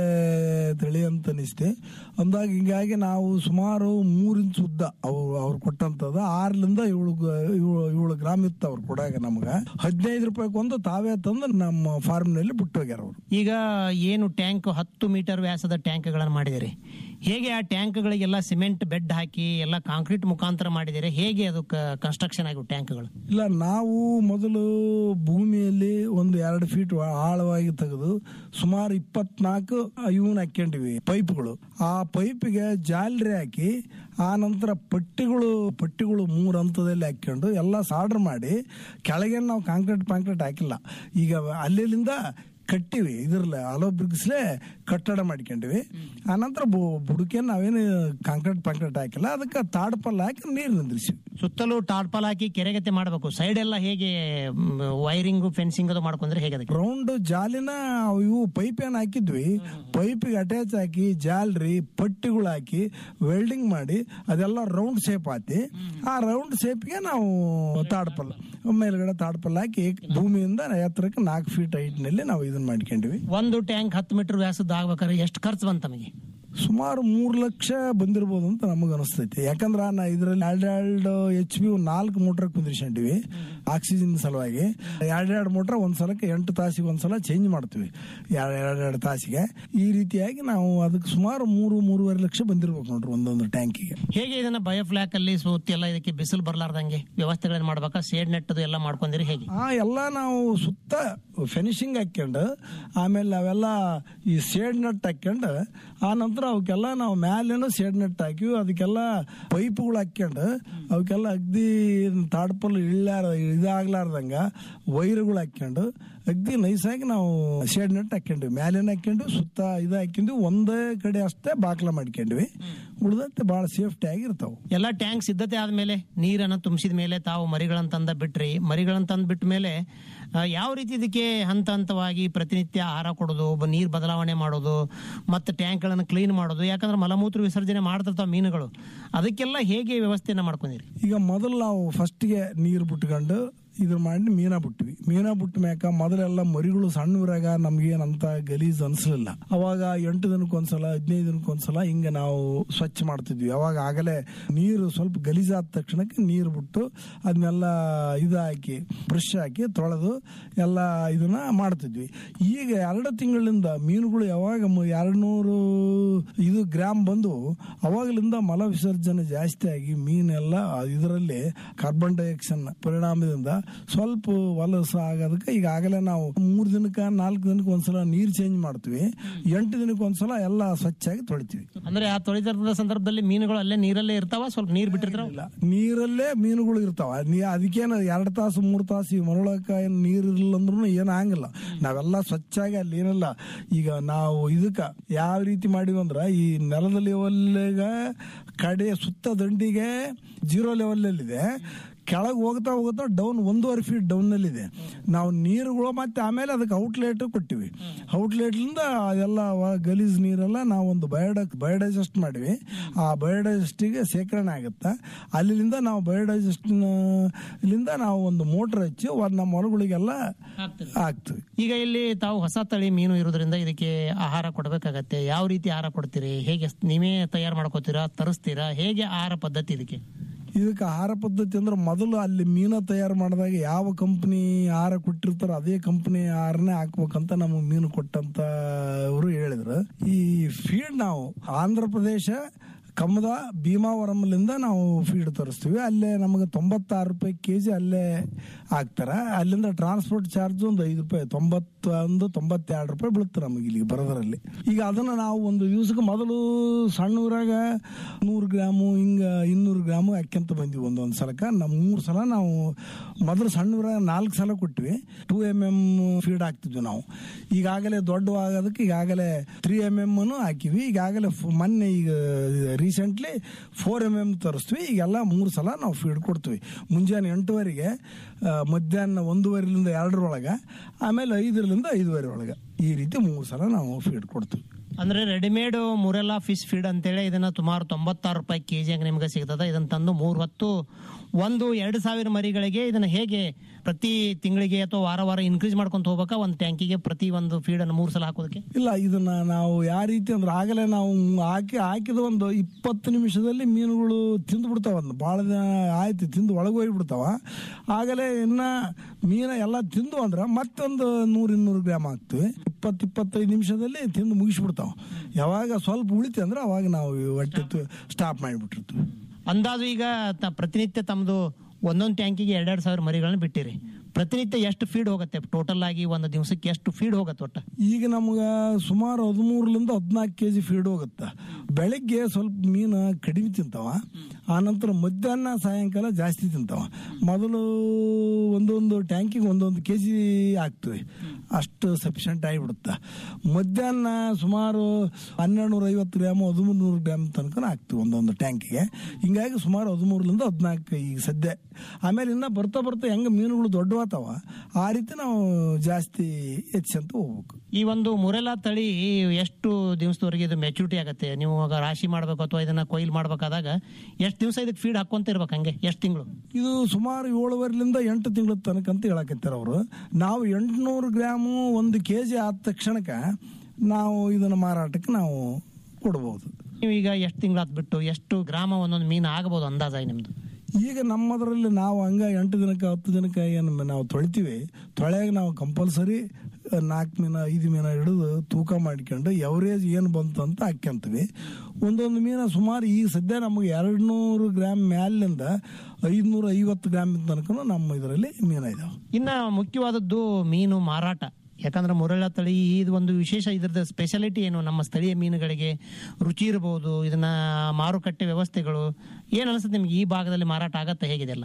ತಳಿ ಅಂತ ಅನಿಸ್ತೆ ಅಂದಾಗ ಹಿಂಗಾಗಿ ನಾವು ಸುಮಾರು ಮೂರು ಇಂಚ್ ಉದ್ದ ಅವ್ರು ಅವ್ರು ಕೊಟ್ಟಂತದ ಆರ್ಲಿಂದ ಏಳು ಗ- ಏಳು ಏಳು ಗ್ರಾಮ್ ಇತ್ತು ಅವ್ರು ಕೊಡಾಗ ನಮ್ಗೆ ಹದಿನೈದು ರೂಪಾಯಿಗೆ ಒಂದು ತಾವೇ ತಂದು ನಮ್ಮ ಫಾರ್ಮ್ನಲ್ಲಿ ಬಿಟ್ಟು ಹೋಗ್ಯಾರ ಅವರು ಈಗ ಏನು ಟ್ಯಾಂಕ್ ಹತ್ತು ಮೀಟರ್ ವ್ಯಾಸದ ಟ್ಯಾಂಕ್ಗಳನ್ನು ಮಾಡಿದಿರಿ ಹೇಗೆ ಆ ಟ್ಯಾಂಕ್ಗಳಿಗೆಲ್ಲ ಸಿಮೆಂಟ್ ಬೆಡ್ ಹಾಕಿ ಎಲ್ಲ ಕಾಂಕ್ರೀಟ್ ಮುಖಾಂತರ ಮಾಡಿದಿರಿ ಹೇಗೆ ಅದು ಕನ್ಸ್ಟ್ರಕ್ಷನ್ ಆಗಿವು ಟ್ಯಾಂಕ್ಗಳು ಇಲ್ಲ ನಾವು ಮೊದಲು ಭೂಮಿಯಲ್ಲಿ ಒಂದು ಎರಡು ಫೀಟ್ ಆಳವಾಗಿ ತೆಗೆದು ಸುಮಾರು ಇಪ್ಪತ್ನಾಲ್ಕು ಇವನ್ ಹಾಕೊಂಡಿವಿ ಪೈಪ್ಗಳು ಆ ಪೈಪಿಗೆ ಜಾಲರಿ ಹಾಕಿ ಆ ನಂತರ ಪಟ್ಟಿಗಳು ಪಟ್ಟಿಗಳು ಮೂರು ಹಂತದಲ್ಲಿ ಹಾಕೊಂಡು ಎಲ್ಲ ಸಾರ್ಡರ್ ಮಾಡಿ ಕೆಳಗೆ ನಾವು ಕಾಂಕ್ರೀಟ್ ಪಾಂಕ್ರೀಟ್ ಹಾಕಿಲ್ಲ ಈಗ ಅಲ್ಲಿಂದ ಕಟ್ಟಿವಿ ಇದ್ರಲ್ಲ ಅಲೋ ಬ್ರಿಗ್ಸ್ಲೆ ಕಟ್ಟಡ ಮಾಡ್ಕೊಂಡಿವಿ ಆನಂತರ ಬುಡಕೆ ನಾವೇನು ಕಾಂಕ್ರೀಟ್ ಪಾಂಕ್ರೀಟ್ ಹಾಕಿಲ್ಲ ಅದಕ್ಕೆ ತಾಡ್ಪಲ್ ಹಾಕಿ ನೀರು ನಿಂದ್ರಿಸಿವಿ ಸುತ್ತಲೂ ಟಾರ್ಪಲ್ ಹಾಕಿ ಕೆರೆಗತೆ ಮಾಡಬೇಕು ಸೈಡ್ ಎಲ್ಲ ಹೇಗೆ ವೈರಿಂಗ್ ಫೆನ್ಸಿಂಗ್ ಅದು ಮಾಡ್ಕೊಂಡ್ರೆ ಹೇಗೆ ಅದಕ್ಕೆ ರೌಂಡ್ ಜಾಲಿನ ಇವು ಪೈಪ್ ಏನ್ ಹಾಕಿದ್ವಿ ಪೈಪಿಗೆ ಅಟ್ಯಾಚ್ ಹಾಕಿ ಜಾಲ್ರಿ ಪಟ್ಟಿಗಳು ಹಾಕಿ ವೆಲ್ಡಿಂಗ್ ಮಾಡಿ ಅದೆಲ್ಲ ರೌಂಡ್ ಶೇಪ್ ಹಾಕಿ ಆ ರೌಂಡ್ ಶೇಪ್ಗೆ ನಾವು ತಾಡ್ಪಲ್ ಮೇಲ್ಗಡೆ ತಾಡ್ಪಲ್ ಹಾಕಿ ಭೂಮಿಯಿಂದ ಎತ್ತರಕ್ಕೆ ನಾಲ್ಕು ಫೀಟ್ ನಲ್ಲಿ ನಾವು ಇದನ್ನ ಮಾಡ್ಕೊಂಡಿವಿ ಒಂದು ಟ್ಯಾಂಕ್ ಹತ್ತು ಮೀಟರ್ ವ್ಯಾಸದ ಆಗ್ಬೇಕಾದ್ರೆ ಎಷ್ಟು ಖರ್ಚು ಬಂತು ತಮಗೆ ಸುಮಾರು ಮೂರು ಲಕ್ಷ ಬಂದಿರ್ಬೋದು ಅಂತ ನಮಗೆ ಅನಿಸ್ತೈತಿ ಯಾಕಂದ್ರ ನಾ ಇದರಲ್ಲಿ ಎರಡೆರಡು ಎಚ್ ಪಿ ನಾಲ್ಕು ಮೋಟರ್ ಕುಂದಿರ್ಸ್ಕೊಂಡಿವಿ ಆಕ್ಸಿಜನ್ ಸಲುವಾಗಿ ಎರಡೆರಡು ಮೋಟರ್ ಒಂದ್ ಸಲಕ್ಕೆ ಎಂಟು ತಾಸಿಗೆ ಒಂದ್ಸಲ ಚೇಂಜ್ ಮಾಡ್ತೀವಿ ಎರಡೆರಡು ತಾಸಿಗೆ ಈ ರೀತಿಯಾಗಿ ನಾವು ಅದಕ್ಕೆ ಸುಮಾರು ಮೂರು ಮೂರುವರೆ ಲಕ್ಷ ಬಂದಿರ್ಬೇಕು ನೋಡ್ರಿ ಒಂದೊಂದು ಟ್ಯಾಂಕಿಗೆ ಹೇಗೆ ಇದನ್ನ ಬಯೋಫ್ಲಾಕ್ ಅಲ್ಲಿ ಸುತ್ತಿ ಎಲ್ಲ ಇದಕ್ಕೆ ಬಿಸಿಲು ಬರ್ಲಾರ್ದಂಗೆ ವ್ಯವಸ್ಥೆಗಳನ್ನ ಮಾಡ್ಬೇಕಾ ಸೇಡ್ ನೆಟ್ ಅದು ಎಲ್ಲ ಮಾಡ್ಕೊಂಡಿರಿ ಹೇಗೆ ಆ ಎಲ್ಲ ನಾವು ಸುತ್ತ ಫಿನಿಶಿಂಗ್ ಹಾಕ್ಕೊಂಡು ಆಮೇಲೆ ಅವೆಲ್ಲ ಈ ಸೇಡ್ ನಟ್ ಹಾಕ್ಕೊಂಡು ಆ ನಂತರ ಅವಕ್ಕೆಲ್ಲ ನಾವು ಮ್ಯಾಲೇನು ಸೇಡ್ ನಟ್ ಹಾಕಿವಿ ಅದಕ್ಕೆಲ್ಲ ಪೈಪ್ಗಳು ಹಾಕ್ಕೊಂಡು ಅವಕ್ಕೆಲ್ಲ ಅಗ್ದಿ ತಾಡ್ಪಲ್ ಇಳ್ಳಾರ ಇದಾಗ್ಲಾರ್ದಂಗ ವೈರ್ಗಳು ಹಾಕ್ಕೊಂಡು ಅಗ್ದಿ ನೈಸಾಗಿ ನಾವು ಶೇಡ್ ನೆಟ್ ಹಾಕೊಂಡ್ವಿ ಮ್ಯಾಲೇನ ಹಾಕೊಂಡ್ವಿ ಸುತ್ತ ಇದು ಹಾಕೊಂಡ್ವಿ ಒಂದೇ ಕಡೆ ಅಷ್ಟೇ ಬಾಕ್ಲ ಮಾಡ್ಕೊಂಡ್ವಿ ಉಳ್ದತ್ತೆ ಬಹಳ ಸೇಫ್ಟಿ ಆಗಿರ್ತಾವ ಎಲ್ಲ ಟ್ಯಾಂಕ್ ಸಿದ್ಧತೆ ಆದ್ಮೇಲೆ ನೀರನ್ನು ತುಂಬಿಸಿದ ಮೇಲೆ ತಾವು ಮರಿಗಳನ್ನ ತಂದ ಬಿಟ್ರಿ ಮರಿಗಳನ್ನ ತಂದ್ ಬಿಟ್ಟ ಮೇಲೆ ಆ, ಯಾವ ರೀತಿ ಇದಕ್ಕೆ ಹಂತ ಹಂತವಾಗಿ ಪ್ರತಿನಿತ್ಯ ಆಹಾರ ಕೊಡೋದು ಒಬ್ಬ ನೀರ್ ಬದಲಾವಣೆ ಮಾಡೋದು ಮತ್ತೆ ಟ್ಯಾಂಕ್ಗಳನ್ನು ಕ್ಲೀನ್ ಮಾಡೋದು ಯಾಕಂದ್ರೆ ಮಲಮೂತ್ರ ವಿಸರ್ಜನೆ ಮಾಡ್ತಿರ್ತಾವ ಮೀನುಗಳು ಅದಕ್ಕೆಲ್ಲ ಹೇಗೆ ವ್ಯವಸ್ಥೆಯನ್ನ ಮಾಡ್ಕೊಂಡಿರಿ ಈಗ ಮೊದಲು ನಾವು ಫಸ್ಟ್ಗೆ ನೀರು ಬಿಟ್ಕೊಂಡು ಇದ್ರ ಮಾಡಿ ಮೀನ ಬಿಟ್ವಿ ಮೀನ ಬಿಟ್ಟ ಮ್ಯಾಕ ಮೊದಲೆಲ್ಲ ಮರಿಗಳು ಸಣ್ಣವರಾಗ ನಮ್ಗೇನಂತ ಗಲೀಜ್ ಅನ್ಸಲಿಲ್ಲ ಅವಾಗ ಎಂಟು ದಿನಕ್ಕೊಂದ್ಸಲ ಹದಿನೈದು ದಿನಕ್ಕೊಂದ್ಸಲ ಹಿಂಗೆ ನಾವು ಸ್ವಚ್ಛ ಮಾಡ್ತಿದ್ವಿ ಅವಾಗ ಆಗಲೇ ನೀರು ಸ್ವಲ್ಪ ಗಲೀಜಾದ ತಕ್ಷಣಕ್ಕೆ ನೀರು ಬಿಟ್ಟು ಅದನ್ನೆಲ್ಲ ಇದು ಹಾಕಿ ಬ್ರಷ್ ಹಾಕಿ ತೊಳೆದು ಎಲ್ಲ ಇದನ್ನ ಮಾಡ್ತಿದ್ವಿ ಈಗ ಎರಡು ತಿಂಗಳಿಂದ ಮೀನುಗಳು ಯಾವಾಗ ಎರಡು ನೂರು ಇದು ಗ್ರಾಮ್ ಬಂದು ಅವಾಗಲಿಂದ ಮಲ ವಿಸರ್ಜನೆ ಜಾಸ್ತಿ ಆಗಿ ಮೀನೆಲ್ಲ ಇದರಲ್ಲಿ ಕಾರ್ಬನ್ ಡೈಆಕ್ಸೈಡ್ ಪರಿಣಾಮದಿಂದ ಸ್ವಲ್ಪ ವಲಸ ಆಗೋದಕ್ಕೆ ಈಗಾಗಲೇ ನಾವು ಮೂರು ದಿನಕ್ಕೆ ನಾಲ್ಕು ದಿನಕ್ಕೆ ಒಂದ್ಸಲ ನೀರು ಚೇಂಜ್ ಮಾಡ್ತೀವಿ ಎಂಟು ದಿನಕ್ಕೆ ಒಂದ್ಸಲ ಎಲ್ಲ ಸ್ವಚ್ಛಾಗಿ ತೊಳಿತೀವಿ ಅಂದ್ರೆ ಆ ತೊಳಿತರದ ಸಂದರ್ಭದಲ್ಲಿ ಮೀನುಗಳು ಅಲ್ಲೇ ನೀರಲ್ಲೇ ಇರ್ತಾವ ಸ್ವಲ್ಪ ನೀರ್ ಬಿಟ್ಟಿರ್ತಾವ ಇಲ್ಲ ನೀರಲ್ಲೇ ಮೀನುಗಳು ಇರ್ತಾವ ನೀ ಅದಕ್ಕೇನು ಎರಡು ತಾಸು ಮೂರು ತಾಸು ಈ ಮರೊಳಕ ಏನು ನೀರು ಇರಲಿಲ್ಲ ಅಂದ್ರೂ ಏನು ಆಗಂಗಿಲ್ಲ ನಾವೆಲ್ಲ ಸ್ವಚ್ಛಾಗಿ ಅಲ್ಲಿ ಏನಿಲ್ಲ ಈಗ ನಾವು ಇದಕ್ಕೆ ಯಾವ ರೀತಿ ಮಾಡಿವಿ ಅಂದ್ರೆ ಈ ನೆಲದ ಲೆವೆಲ್ಗ ಕಡೆ ಸುತ್ತ ದಂಡಿಗೆ ಜೀರೋ ಲೆವೆಲಲ್ಲಿದೆ ಕೆಳಗೆ ಹೋಗ್ತಾ ಹೋಗ್ತಾ ಡೌನ್ ಒಂದೂವರೆ ಫೀಟ್ ಡೌನ್ನಲ್ಲಿದೆ ನಾವು ನೀರುಗಳು ಮತ್ತೆ ಆಮೇಲೆ ಅದಕ್ಕೆ ಔಟ್ಲೆಟ್ ಕೊಟ್ಟಿವಿ ಔಟ್ಲೆಟ್ಲಿಂದ ಅದೆಲ್ಲ ವ- ಗಲೀಜ್ ನೀರೆಲ್ಲ ನಾವು ಒಂದು ಬಯೋಡ ಬಯೋಡೈಜೆಸ್ಟ್ ಮಾಡಿವಿ ಆ ಬಯೋಡೈಜೆಸ್ಟಿಗೆ ಶೇಖರಣೆ ಆಗುತ್ತೆ ಅಲ್ಲಿಂದ ನಾವು ಬಯೋಡೈಜೆಸ್ಟ್ ಲಿಂದ ನಾವು ಒಂದು ಮೋಟ್ರ್ ಹಚ್ಚಿ ಒಂದ್ ನಮ್ಮ ಹೊಲಗಳಿಗೆಲ್ಲ ಹಾಕ್ತಿವಿ ಈಗ ಇಲ್ಲಿ ತಾವು ಹೊಸ ತಳಿ ಮೀನು ಇರೋದ್ರಿಂದ ಇದಕ್ಕೆ ಆಹಾರ ಕೊಡಬೇಕಾಗತ್ತೆ ಯಾವ ರೀತಿ ಆಹಾರ ಕೊಡ್ತೀರಿ ಹೇಗೆ ನೀವೇ ತಯಾರು ಮಾಡ್ಕೋತೀರಾ ತರಿಸ್ತೀರಾ ಹೇಗೆ ಆಹಾರ ಪದ್ಧತಿ ಇದಕ್ಕೆ ಇದಕ್ಕೆ ಆಹಾರ ಪದ್ಧತಿ ಅಂದ್ರೆ ಮೊದಲು ಅಲ್ಲಿ ಮೀನ ತಯಾರು ಮಾಡಿದಾಗ ಯಾವ ಕಂಪ್ನಿ ಆಹಾರ ಕೊಟ್ಟಿರ್ತಾರೋ ಅದೇ ಕಂಪ್ನಿ ಆಹಾರನೇ ಹಾಕ್ಬೇಕಂತ ನಮಗೆ ಮೀನು ಕೊಟ್ಟಂತ ಅವರು ಹೇಳಿದ್ರು ಈ ಫೀಡ್ ನಾವು ಆಂಧ್ರ ಪ್ರದೇಶ ಕಮ್ಮದ ಭೀಮಾವರಂಲಿಂದ ನಾವು ಫೀಡ್ ತರಿಸ್ತೀವಿ ಅಲ್ಲೇ ನಮಗೆ ತೊಂಬತ್ತಾರು ರೂಪಾಯಿ ಕೆ ಜಿ ಅಲ್ಲೇ ಹಾಕ್ತಾರ ಅಲ್ಲಿಂದ ಟ್ರಾನ್ಸ್ಪೋರ್ಟ್ ಚಾರ್ಜ್ ಒಂದು ಐದು ರೂಪಾಯಿ ತೊಂಬತ್ತೊಂದು ತೊಂಬತ್ತೆರಡು ರೂಪಾಯಿ ಬೀಳುತ್ತೆ ನಮಗೆ ಇಲ್ಲಿಗೆ ಬರೋದ್ರಲ್ಲಿ ಈಗ ಅದನ್ನ ನಾವು ಒಂದು ದಿವಸಕ್ಕೆ ಮೊದಲು ಸಣ್ಣೂರಾಗ ನೂರು ಗ್ರಾಮು ಹಿಂಗ ಇನ್ನೂರು ಗ್ರಾಮು ಹಾಕ್ಯಂತ ಬಂದ್ವಿ ಒಂದೊಂದು ಸಲಕ ನಮ್ಮ ಮೂರು ಸಲ ನಾವು ಮೊದಲು ಸಣ್ಣೂರಾಗ ನಾಲ್ಕು ಸಲ ಕೊಟ್ವಿ ಟೂ ಎಮ್ ಎಮ್ ಫೀಡ್ ಹಾಕ್ತಿದ್ವಿ ನಾವು ಈಗಾಗಲೇ ದೊಡ್ಡವಾಗೋದಕ್ಕೆ ಈಗಾಗಲೇ ತ್ರೀ ಎಮ್ ಎಮ್ ಅನ್ನು ಹಾಕಿವಿ ಈಗಾಗಲೇ ಫ್- ಮೊನ್ನೆ ಈಗ ರೀಸೆಂಟ್ಲಿ ಫೋರ್ ಎಮ್ ಎಮ್ ತರಿಸ್ತೀವಿ ಈಗೆಲ್ಲ ಮೂರು ಸಲ ನಾವು ಫೀಡ್ ಕೊಡ್ತೀವಿ ಮುಂಜಾನೆ ಎಂಟುವರೆಗೆ ಆ, ಮಧ್ಯಾಹ್ನ ಒಂದೂವರೆಲಿಂದ ಎರಡರೊಳಗೆ ಆಮೇಲೆ ಐದರಿಂದ ಐದುವರೆ ಒಳಗೆ ಈ ರೀತಿ ಮೂರು ಸಲ ನಾವು ಫೀಡ್ ಕೊಡ್ತೀವಿ ಅಂದ್ರೆ ರೆಡಿಮೇಡ್ ಮುರೆಲ್ಲಾ ಫಿಶ್ ಫೀಡ್ ಅಂತೇಳಿ ಇದನ್ನ ಸುಮಾರು ತೊಂಬತ್ತಾರು ರೂಪಾಯಿ ಕೆಜಿ ಹಂಗೆ ನಿಮ್ಗೆ ಸಿಗ್ತದ ಇದನ್ನ ತಂದು ಮೂರ್ ಹೊತ್ತು ಒಂದು ಎರಡು ಸಾವಿರ ಮರಿಗಳಿಗೆ ಇದನ್ನ ಹೇಗೆ ಪ್ರತಿ ತಿಂಗಳಿಗೆ ಅಥವಾ ವಾರ ವಾರ ಇನ್ಕ್ರೀಸ್ ಮಾಡ್ಕೊಂತ ಹೋಗ್ಬೇಕಾ ಒಂದು ಟ್ಯಾಂಕಿಗೆ ಪ್ರತಿ ಒಂದು ಫೀಡ್ ಅನ್ನು ಮೂರು ಸಲ ಹಾಕೋದಕ್ಕೆ ಇಲ್ಲ ಇದನ್ನ ನಾವು ಯಾವ ರೀತಿ ಅಂದ್ರೆ ಆಗಲೇ ನಾವು ಹಾಕಿ ಹಾಕಿದ ಒಂದು ಇಪ್ಪತ್ತು ನಿಮಿಷದಲ್ಲಿ ಮೀನುಗಳು ತಿಂದು ಬಿಡ್ತಾವ ಒಂದು ಭಾಳ ದಿನ ಆಯ್ತು ತಿಂದು ಒಳಗೆ ಹೋಗ್ಬಿಡ್ತಾವ ಆಗಲೇ ಇನ್ನ ಮೀನ ಎಲ್ಲ ತಿಂದು ಅಂದ್ರೆ ಮತ್ತೊಂದು ನೂರು ಇನ್ನೂರು ಗ್ರಾಮ್ ಹಾಕ್ತಿವಿ ಇಪ್ಪತ್ತು ಇಪ್ಪತ್ತೈದು ನಿಮಿಷದಲ್ಲಿ ತಿಂದು ಮುಗಿಸ್ಬಿಡ್ತಾವ ಯಾವಾಗ ಸ್ವಲ್ಪ ಉಳಿತು ಅಂದ್ರೆ ಅವಾಗ ನಾವು ಹೊಟ್ಟೆ ಸ್ಟಾಪ್ ಮಾಡಿಬಿಟ್ಟಿರ್ತೀವಿ ಅಂದಾಜು ಈಗ ತ- ಪ್ರತಿನಿತ್ಯ ತಮ್ಮದು ಒಂದೊಂದು ಟ್ಯಾಂಕಿಗೆ ಎರಡೆರಡು ಸಾವಿರ ಮರಿಗಳನ್ನ ಬಿಟ್ಟಿರಿ ಪ್ರತಿನಿತ್ಯ ಎಷ್ಟು ಫೀಡ್ ಹೋಗುತ್ತೆ ಟೋಟಲ್ ಆಗಿ ಒಂದು ದಿವಸಕ್ಕೆ ಎಷ್ಟು ಫೀಡ್ ಹೋಗುತ್ತೆ ಒಟ್ಟ ಈಗ ನಮ್ಗೆ ಸುಮಾರು ಹದಿಮೂರರಿಂದ ಹದಿನಾಲ್ಕು ಕೆ ಜಿ ಫೀಡ್ ಹೋಗುತ್ತೆ ಬೆಳಗ್ಗೆ ಸ್ವಲ್ಪ ಮೀನು ಕಡಿಮೆ ತಿಂತಾವ ಆನಂತರ ಮಧ್ಯಾಹ್ನ ಸಾಯಂಕಾಲ ಜಾಸ್ತಿ ತಿಂತಾವ ಮೊದಲು ಒಂದೊಂದು ಟ್ಯಾಂಕಿಗೆ ಒಂದೊಂದು ಕೆ ಜಿ ಹಾಕ್ತೀವಿ ಅಷ್ಟು ಸಫಿಷಿಯಂಟ್ ಆಗಿಬಿಡುತ್ತೆ ಮಧ್ಯಾಹ್ನ ಸುಮಾರು ಹನ್ನೆರಡು ನೂರ ಐವತ್ತು ಗ್ರಾಮ್ ಹದಿಮೂರು ನೂರು ಗ್ರಾಮ್ ತನಕ ಹಾಕ್ತೀವಿ ಒಂದೊಂದು ಟ್ಯಾಂಕಿಗೆ ಹಿಂಗಾಗಿ ಸುಮಾರು ಹದಿಮೂರರಿಂದ ಹದಿನಾಲ್ಕು ಈಗ ಸದ್ಯ ಆಮೇಲೆ ಇನ್ನ ಬರ್ತಾ ಬರ್ತಾ ಹೆಂಗೆ ಮೀನುಗಳು ದೊಡ್ಡವಾತಾವ ಆ ರೀತಿ ನಾವು ಜಾಸ್ತಿ ಹೆಚ್ಚಂತ ಹೋಗ್ಬೇಕು ಈ ಒಂದು ಮುರೆಲಾ ತಳಿ ಎಷ್ಟು ದಿವಸದವರೆಗೆ ಇದು ಮೆಚುರಿಟಿ ಆಗುತ್ತೆ ನೀವು ಆಗ ರಾಶಿ ಮಾಡ್ಬೇಕು ಅಥವಾ ಇದನ್ನ ಕೊಯ್ಲು ಮಾಡ್ಬೇಕಾದಾಗ ಎಷ್ಟು ದಿವಸ ಇದಕ್ಕೆ ಫೀಡ್ ಹಾಕೊಂತ ಇರ್ಬೇಕು ಹಂಗೆ ಎಷ್ಟು ತಿಂಗಳು ಇದು ಸುಮಾರು ಏಳುವರೆಲಿಂದ ಎಂಟು ತಿಂಗಳ ತನಕ ಅಂತ ಹೇಳಕತ್ತಾರ ಅವರು ನಾವು ಎಂಟುನೂರು ಗ್ರಾಮು ಒಂದು ಕೆ ಜಿ ಆದ ತಕ್ಷಣಕ್ಕೆ ನಾವು ಇದನ್ನು ಮಾರಾಟಕ್ಕೆ ನಾವು ಕೊಡ್ಬೋದು ನೀವು ಈಗ ಎಷ್ಟು ತಿಂಗಳು ಬಿಟ್ಟು ಎಷ್ಟು ಗ್ರಾಮ ಒಂದೊಂದು ಮೀನು ಆಗಬಹುದು ಅಂದಾಜಾಗಿ ನಿಮ್ದು ಈಗ ನಮ್ಮದರಲ್ಲಿ ನಾವು ಹಂಗ ಎಂಟು ದಿನಕ್ಕೆ ಹತ್ತು ದಿನಕ್ಕೆ ಏನು ನಾವು ತೊಳಿತೀವಿ ತೊಳೆಯಾಗ ನಾವು ಕಂಪಲ್ಸರಿ ನಾಲ್ಕು ಮೀನ ಐದು ಮೀನ ಹಿಡಿದು ತೂಕ ಮಾಡ್ಕೊಂಡು ಎವರೇಜ್ ಏನು ಬಂತು ಅಂತ ಹಾಕ್ಯಂತೀವಿ ಒಂದೊಂದು ಮೀನ ಸುಮಾರು ಈಗ ಸದ್ಯ ನಮಗೆ ಎರಡು ನೂರು ಗ್ರಾಮ್ ಮ್ಯಾಲಿಂದ ಐದುನೂರ ಐವತ್ತು ಗ್ರಾಮ್ ತನಕ ನಮ್ಮ ಇದರಲ್ಲಿ ಮೀನ ಇದಾವೆ ಇನ್ನ ಮುಖ್ಯವಾದದ್ದು ಮೀನು ಮಾರಾಟ ಯಾಕಂದ್ರೆ ಮುರಳ ತಳಿ ಇದು ಒಂದು ವಿಶೇಷ ಇದ್ರದ್ದು ಸ್ಪೆಷಾಲಿಟಿ ಏನು ನಮ್ಮ ಸ್ಥಳೀಯ ಮೀನುಗಳಿಗೆ ರುಚಿ ಇರಬಹುದು ಇದನ್ನ ಮಾರುಕಟ್ಟೆ ವ್ಯವಸ್ಥೆಗಳು ಏನ್ ಅನಿಸುತ್ತೆ ನಿಮ್ಗೆ ಈ ಭಾಗದಲ್ಲಿ ಮಾರಾಟ ಆಗತ್ತೆ ಹೇಗಿದೆಲ್ಲ